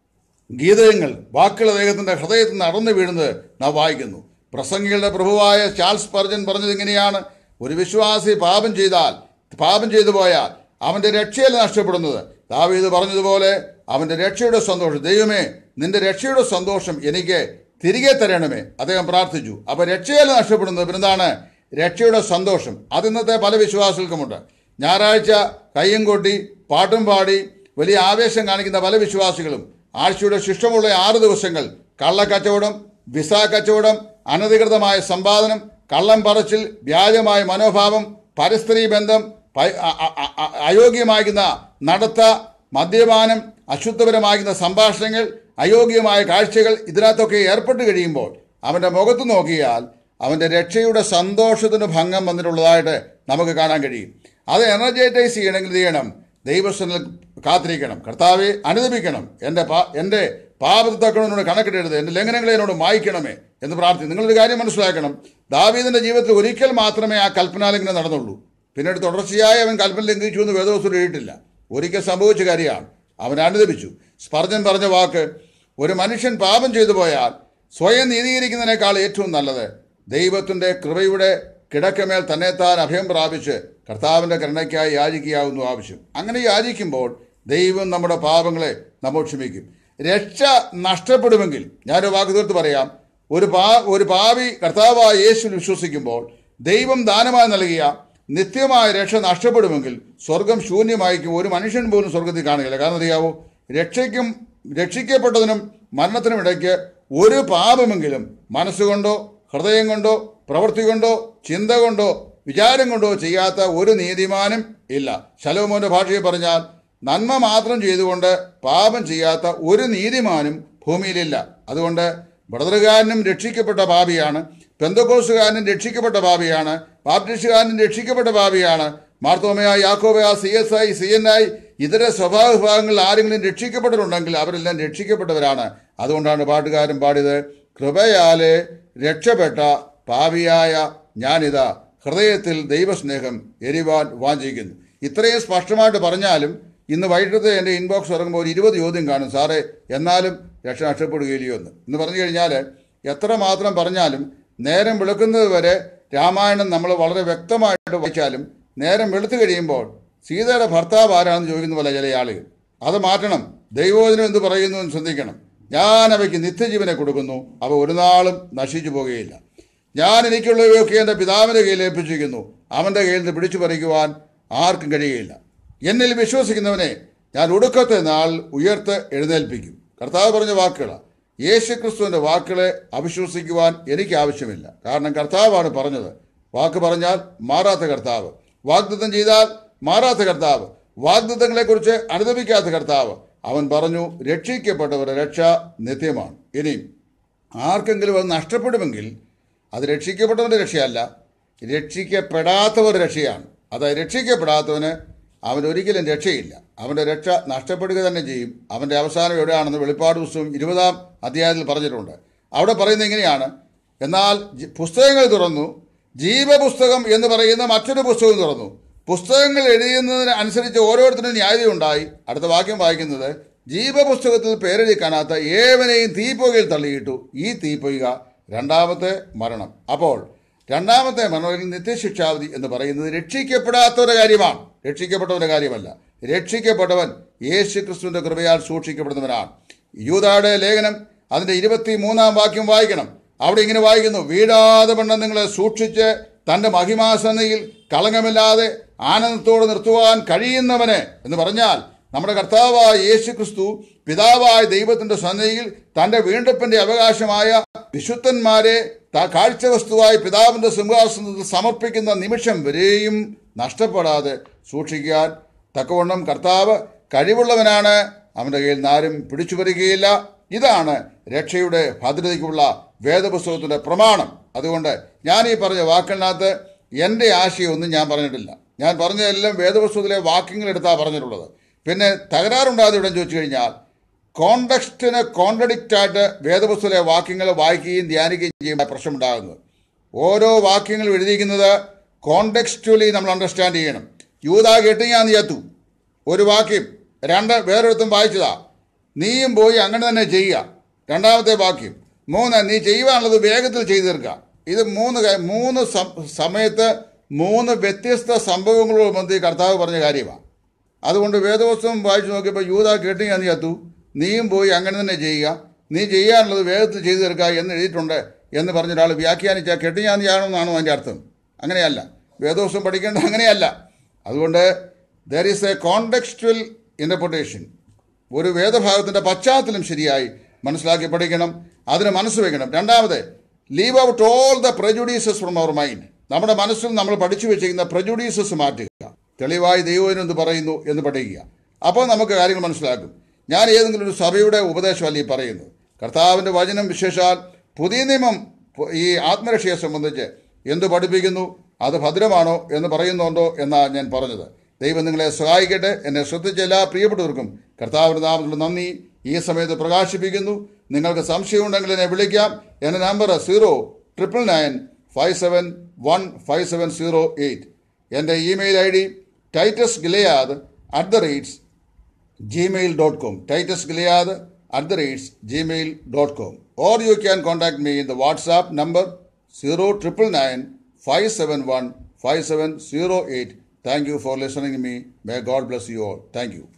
ഗീതങ്ങൾ വാക്കുകൾ അദ്ദേഹത്തിന്റെ ഹൃദയത്തിൽ നിന്ന് അടർന്നു വീഴുന്നത് നാം വായിക്കുന്നു പ്രസംഗികളുടെ പ്രഭുവായ ചാൾസ് പർജൻ പറഞ്ഞത് ഇങ്ങനെയാണ് ഒരു വിശ്വാസി പാപം ചെയ്താൽ പാപം ചെയ്തു പോയാൽ അവന്റെ രക്ഷയിൽ നഷ്ടപ്പെടുന്നത് ദാവീദ് പറഞ്ഞതുപോലെ അവന്റെ രക്ഷയുടെ സന്തോഷം ദൈവമേ നിന്റെ രക്ഷയുടെ സന്തോഷം എനിക്ക് തിരികെ തരണമേ അദ്ദേഹം പ്രാർത്ഥിച്ചു അപ്പൊ രക്ഷയിൽ നഷ്ടപ്പെടുന്നത് പിന്നെന്താണ് രക്ഷയുടെ സന്തോഷം അത് ഇന്നത്തെ പല വിശ്വാസികൾക്കുമുണ്ട് ഞായറാഴ്ച കയ്യും കൊട്ടി പാട്ടും പാടി വലിയ ആവേശം കാണിക്കുന്ന പല വിശ്വാസികളും ആഴ്ചയുടെ ശിഷ്ടമുള്ള ആറ് ദിവസങ്ങൾ കള്ളക്കച്ചവടം വിസ കച്ചവടം അനധികൃതമായ സമ്പാദനം കള്ളം പറച്ചിൽ വ്യാജമായ മനോഭാവം പരസ്ത്രീ ബന്ധം പ- അ- അ- അ- അ- അയോഗ്യമാകുന്ന നടത്ത മദ്യപാനം അശുദ്ധപരമാകുന്ന സംഭാഷണങ്ങൾ അയോഗ്യമായ കാഴ്ചകൾ ഇതിനകത്തൊക്കെ ഏർപ്പെട്ട് കഴിയുമ്പോൾ അവൻ്റെ മുഖത്ത് നോക്കിയാൽ അവൻ്റെ രക്ഷയുടെ സന്തോഷത്തിന് ഭംഗം വന്നിട്ടുള്ളതായിട്ട് നമുക്ക് കാണാൻ കഴിയും അത് എനർജൈറ്റൈസ് ചെയ്യണമെങ്കിൽ എന്ത് ചെയ്യണം ദൈവസ്ഥനിൽ കാത്തിരിക്കണം കർത്താവെ അനുദപിക്കണം എൻ്റെ പാ എൻ്റെ പാപത്തെ തക്കണോട് കണക്കിടരുത് എൻ്റെ ലംഘനങ്ങളെ എന്നോട് മായ്ക്കണമേ എന്ന് പ്രാർത്ഥിക്കും നിങ്ങളൊരു കാര്യം മനസ്സിലാക്കണം ദാവീദിൻ്റെ ജീവിതത്തിൽ ഒരിക്കൽ മാത്രമേ ആ കൽപ്പനാലംഘനം നടന്നുള്ളൂ പിന്നീട് തുടർച്ചയായി അവൻ കൽപ്പന ലംഘിച്ചു എന്ന് വേദവസ്തു എഴുതിയിട്ടില്ല ഒരിക്കൽ സംഭവിച്ച കാര്യമാണ് അവൻ അനുദപിച്ചു സ്പർജൻ പറഞ്ഞ വാക്ക് ഒരു മനുഷ്യൻ പാപം ചെയ്തു പോയാൽ സ്വയം നീതീകരിക്കുന്നതിനേക്കാൾ ഏറ്റവും നല്ലത് ദൈവത്തിൻ്റെ കൃപയുടെ കിടക്കമേൽ തന്നെത്താൻ അഭയം പ്രാപിച്ച് കർത്താവിൻ്റെ കരുണയ്ക്കായി യാചിക്കുകയാകുന്നു ആവശ്യം അങ്ങനെ യാചിക്കുമ്പോൾ ദൈവം നമ്മുടെ പാപങ്ങളെ നമ്മൾ ക്ഷമിക്കും രക്ഷ നഷ്ടപ്പെടുമെങ്കിൽ ഞാനൊരു വാക്ക് തീർത്ത് പറയാം ഒരു പാ ഒരു പാവി കർത്താവായ യേശു വിശ്വസിക്കുമ്പോൾ ദൈവം ദാനമായി നൽകിയ നിത്യമായ രക്ഷ നഷ്ടപ്പെടുമെങ്കിൽ സ്വർഗം ശൂന്യമായിരിക്കും ഒരു മനുഷ്യൻ പോലും സ്വർഗത്തിൽ കാണുകയില്ല കാരണം അറിയാവോ രക്ഷയ്ക്കും രക്ഷിക്കപ്പെട്ടതിനും മരണത്തിനും ഇടയ്ക്ക് ഒരു പാപമെങ്കിലും മനസ്സുകൊണ്ടോ ഹൃദയം കൊണ്ടോ പ്രവൃത്തി കൊണ്ടോ ചിന്ത കൊണ്ടോ വിചാരം കൊണ്ടോ ചെയ്യാത്ത ഒരു നീതിമാനും ഇല്ല ശലോമോന്റെ ഭാഷയിൽ പറഞ്ഞാൽ നന്മ മാത്രം ചെയ്തുകൊണ്ട് പാപം ചെയ്യാത്ത ഒരു നീതിമാനും ഭൂമിയിലില്ല അതുകൊണ്ട് ബ്രദറുകാരനും രക്ഷിക്കപ്പെട്ട പാപിയാണ് പെന്തക്കോസുകാരനും രക്ഷിക്കപ്പെട്ട പാപിയാണ് ബാപ്റ്റിസ്റ്റുകാരനും രക്ഷിക്കപ്പെട്ട പാപിയാണ് മാർത്തോമയ യാക്കോബയ C S I C N I ഇതര സ്വഭാവ വിഭാഗങ്ങളിൽ ആരെങ്കിലും രക്ഷിക്കപ്പെട്ടിട്ടുണ്ടെങ്കിൽ അവരെല്ലാം രക്ഷിക്കപ്പെട്ടവരാണ് അതുകൊണ്ടാണ് പാട്ടുകാരൻ പാടിയത് കൃപയാലെ രക്ഷപ്പെട്ട പാപിയായ ഞാനിതാ ഹൃദയത്തിൽ ദൈവസ്നേഹം എരിവാൻ വാഞ്ചിക്കുന്നു ഇത്രയും സ്പഷ്ടമായിട്ട് പറഞ്ഞാലും ഇന്ന് വൈകിട്ടത്തെ എൻ്റെ ഇൻബോക്സ് ഇറങ്ങുമ്പോൾ ഒരു ഇരുപത് ചോദ്യം കാണും സാറേ എന്നാലും രക്ഷ നഷ്ടപ്പെടുകയില്ലയോ എന്ന് എന്ന് പറഞ്ഞു കഴിഞ്ഞാൽ എത്ര മാത്രം പറഞ്ഞാലും നേരം വെളുക്കുന്നത് വരെ രാമായണം നമ്മൾ വളരെ വ്യക്തമായിട്ട് വായിച്ചാലും നേരം വെളുത്തു കഴിയുമ്പോൾ സീതയുടെ ഭർത്താവ് ആരാണെന്ന് ചോദിക്കുന്ന പോലെ ചില ആളുകൾ അത് മാറ്റണം ദൈവോചനം എന്ത് പറയുന്നു എന്ന് ശ്രദ്ധിക്കണം ഞാൻ അവയ്ക്ക് നിത്യജീവനെ കൊടുക്കുന്നു അവ ഒരു നാളും നശിച്ചു പോകുകയില്ല ഞാൻ എനിക്കുള്ളവയൊക്കെ എൻ്റെ പിതാവിൻ്റെ കയ്യിൽ ഏൽപ്പിച്ചിരിക്കുന്നു അവൻ്റെ കയ്യിൽ നിന്ന് പിടിച്ചു പറിക്കുവാൻ ആർക്കും കഴിയുകയില്ല എന്നിൽ വിശ്വസിക്കുന്നവനെ ഞാൻ ഒടുക്കത്തെ നാൾ ഉയർത്ത് എഴുന്നേൽപ്പിക്കും കർത്താവ് പറഞ്ഞ വാക്കുകളാണ് യേശു ക്രിസ്തുവിൻ്റെ വാക്കുകളെ അവിശ്വസിക്കുവാൻ എനിക്ക് ആവശ്യമില്ല കാരണം കർത്താവാണ് പറഞ്ഞത് വാക്ക് പറഞ്ഞാൽ മാറാത്ത കർത്താവ് വാഗ്ദത്തം ചെയ്താൽ മാറാത്ത കർത്താവ് വാഗ്ദത്തങ്ങളെക്കുറിച്ച് അനുദപിക്കാത്ത കർത്താവ് അവൻ പറഞ്ഞു രക്ഷിക്കപ്പെട്ടവരുടെ രക്ഷ നിത്യമാണ് ഇനിയും ആർക്കെങ്കിലും അത് നഷ്ടപ്പെടുമെങ്കിൽ അത് രക്ഷിക്കപ്പെട്ടവൻ്റെ രക്ഷയല്ല രക്ഷിക്കപ്പെടാത്തവരുടെ രക്ഷയാണ് അതായത് രക്ഷിക്കപ്പെടാത്തവന് അവൻ ഒരിക്കലും രക്ഷയില്ല അവൻ്റെ രക്ഷ നഷ്ടപ്പെടുക തന്നെ ചെയ്യും അവൻ്റെ അവസാനം എവിടെയാണെന്ന് വെളിപ്പാട് പുസ്തകം ഇരുപതാം അധ്യായത്തിൽ പറഞ്ഞിട്ടുണ്ട് അവിടെ പറയുന്നത് എങ്ങനെയാണ് എന്നാൽ ജി- പുസ്തകങ്ങൾ തുറന്നു ജീവപുസ്തകം എന്ന് പറയുന്ന മറ്റൊരു പുസ്തകം തുറന്നു പുസ്തകങ്ങൾ എഴുതുന്നതിന് അനുസരിച്ച് ഓരോരുത്തരും ന്യായതയുണ്ടായി അടുത്ത വാക്യം വായിക്കുന്നത് ജീവപുസ്തകത്തിൽ പേരെഴുതി കാണാത്ത ഏവനെയും തീപ്പൊയ്കയിൽ തള്ളിയിട്ടു ഈ തീപ്പൊയ്ക രണ്ടാമത്തെ മരണം അപ്പോൾ രണ്ടാമത്തെ മരണം നിത്യശിക്ഷാവധി എന്ന് പറയുന്നത് രക്ഷിക്കപ്പെടാത്തവരുടെ കാര്യമാണ് രക്ഷിക്കപ്പെട്ടവരുടെ കാര്യമല്ല രക്ഷിക്കപ്പെട്ടവൻ യേശു ക്രിസ്തുവിന്റെ കൃപയാൽ സൂക്ഷിക്കപ്പെടുന്നവനാണ് യൂതായുടെ ലേഖനം അതിന്റെ ഇരുപത്തി മൂന്നാം വാക്യം വായിക്കണം അവിടെ ഇങ്ങനെ വായിക്കുന്നു വീഴാതെ വണ്ണം നിങ്ങളെ സൂക്ഷിച്ച് തന്റെ മഹിമാസന്നയിൽ കളങ്കമില്ലാതെ ആനന്ദത്തോടെ നിർത്തുവാൻ കഴിയുന്നവന് എന്ന് പറഞ്ഞാൽ നമ്മുടെ കർത്താവായ യേശു ക്രിസ്തു പിതാവായ ദൈവത്തിന്റെ സന്നയിൽ തന്റെ വീണ്ടെപ്പിന്റെ അവകാശമായ വിശുദ്ധന്മാരെ ത- കാഴ്ചവസ്തുവായി പിതാവിന്റെ സിംഹാസനത്തിൽ സമർപ്പിക്കുന്ന നിമിഷം വരെയും നഷ്ടപ്പെടാതെ സൂക്ഷിക്കാൻ തക്കവണ്ണം കർത്താവ് കഴിവുള്ളവനാണ് അവന്റെ കയ്യിൽ നിന്ന് ആരും പിടിച്ചു വരികയില്ല ഇതാണ് രക്ഷയുടെ ഭദ്രതയ്ക്കുള്ള വേദപുസ്തകത്തിന്റെ പ്രമാണം അതുകൊണ്ട് ഞാൻ ഈ പറഞ്ഞ വാക്കിനകത്ത് എൻ്റെ ആശയമൊന്നും ഞാൻ പറഞ്ഞിട്ടില്ല ഞാൻ പറഞ്ഞതെല്ലാം വേദപുസ്തകത്തിലെ വാക്യങ്ങൾ എടുത്താണ് പറഞ്ഞിട്ടുള്ളത് പിന്നെ തകരാറുണ്ടാകാതെ ഇവിടെ ചോദിച്ചു കഴിഞ്ഞാൽ കോണ്ടക്സ്റ്റിന് കോൺട്രഡിക്റ്റ് ആയിട്ട് വേദപുസ്തകത്തിലെ വാക്യങ്ങൾ വായിക്കുകയും ധ്യാനിക്കുകയും ചെയ്യുമ്പോൾ പ്രശ്നമുണ്ടാകുന്നത് ഓരോ വാക്യങ്ങളും എഴുതിയിരിക്കുന്നത് കോണ്ടെക്സ്റ്റുവലി നമ്മൾ അണ്ടർസ്റ്റാൻഡ് ചെയ്യണം യൂതാ കെട്ടി ഞാൻ ചത്തു ഒരു വാക്യം രണ്ട് വേറൊരുത്തും വായിച്ചതാ നീയും പോയി അങ്ങനെ തന്നെ ചെയ്യുക രണ്ടാമത്തെ വാക്യം മൂന്ന് നീ ചെയ്യുവാനുള്ളത് വേഗത്തിൽ ചെയ്തു തീർക്കുക ഇത് മൂന്ന് കാ- മൂന്ന് സം- സമയത്ത് മൂന്ന് വ്യത്യസ്ത സംഭവങ്ങളോട് ബന്ധി കർത്താവ് പറഞ്ഞ കാര്യമാണ് അതുകൊണ്ട് വേദപുസ്തകം വായിച്ചു നോക്കിയപ്പോൾ യൂത കേട്ടി ഞാൻ ചത്തു നീയും പോയി അങ്ങനെ തന്നെ ചെയ്യുക നീ ചെയ്യാനുള്ളത് വേഗത്തിൽ ചെയ്തു തീർക്കുക എന്ന് എഴുതിയിട്ടുണ്ട് എന്ന് പറഞ്ഞ ഒരാൾ വ്യാഖ്യാനിച്ച കെട്ടിയാൻ ചെയ്യണമെന്നാണോ അതിൻ്റെ അർത്ഥം അങ്ങനെയല്ല വേദോത്സവം പഠിക്കേണ്ടത് അങ്ങനെയല്ല അതുകൊണ്ട് there is a contextual interpretation ഒരു വേദഭാഗത്തിൻ്റെ പശ്ചാത്തലം ശരിയായി മനസ്സിലാക്കി പഠിക്കണം അതിന് മനസ്സ് വയ്ക്കണം രണ്ടാമത് leave out all the prejudices from our mind നമ്മുടെ മനസ്സിൽ നമ്മൾ പഠിച്ചു വെച്ചിരിക്കുന്ന പ്രജുഡീസസ് മാറ്റുക തെളിവായി ദൈവം എന്ത് പറയുന്നു എന്ന് പഠിക്കുക അപ്പോൾ നമുക്ക് കാര്യങ്ങൾ മനസ്സിലാക്കും ഞാൻ ഏതെങ്കിലും ഒരു സഭയുടെ ഉപദേശമല്ല ഈ പറയുന്നത് കർത്താവിൻ്റെ വചനം വിശേഷാൽ പുതിയ നിയമം പു- ഈ ആത്മരക്ഷയെ സംബന്ധിച്ച് എന്ത് പഠിപ്പിക്കുന്നു അത് ഭദ്രമാണോ എന്ന് പറയുന്നുണ്ടോ എന്നാണ് ഞാൻ പറഞ്ഞത് ദൈവം നിങ്ങളെ സഹായിക്കട്ടെ എന്നെ ശ്രദ്ധിച്ച എല്ലാ പ്രിയപ്പെട്ടവർക്കും കർത്താവിൻ്റെ നാമത്തിൽ നന്ദി ഈ സമയത്ത് പ്രകാശിപ്പിക്കുന്നു നിങ്ങൾക്ക് സംശയമുണ്ടെങ്കിൽ എന്നെ വിളിക്കാം എൻ്റെ number zero triple nine five seven one five seven zero eight എൻ്റെ email I D Titus Gilead at the rates gmail.com titus gilead at the rates gmail.com or you can contact me in the whatsapp number 0999 571 5708 thank you for listening to me may god bless you all thank you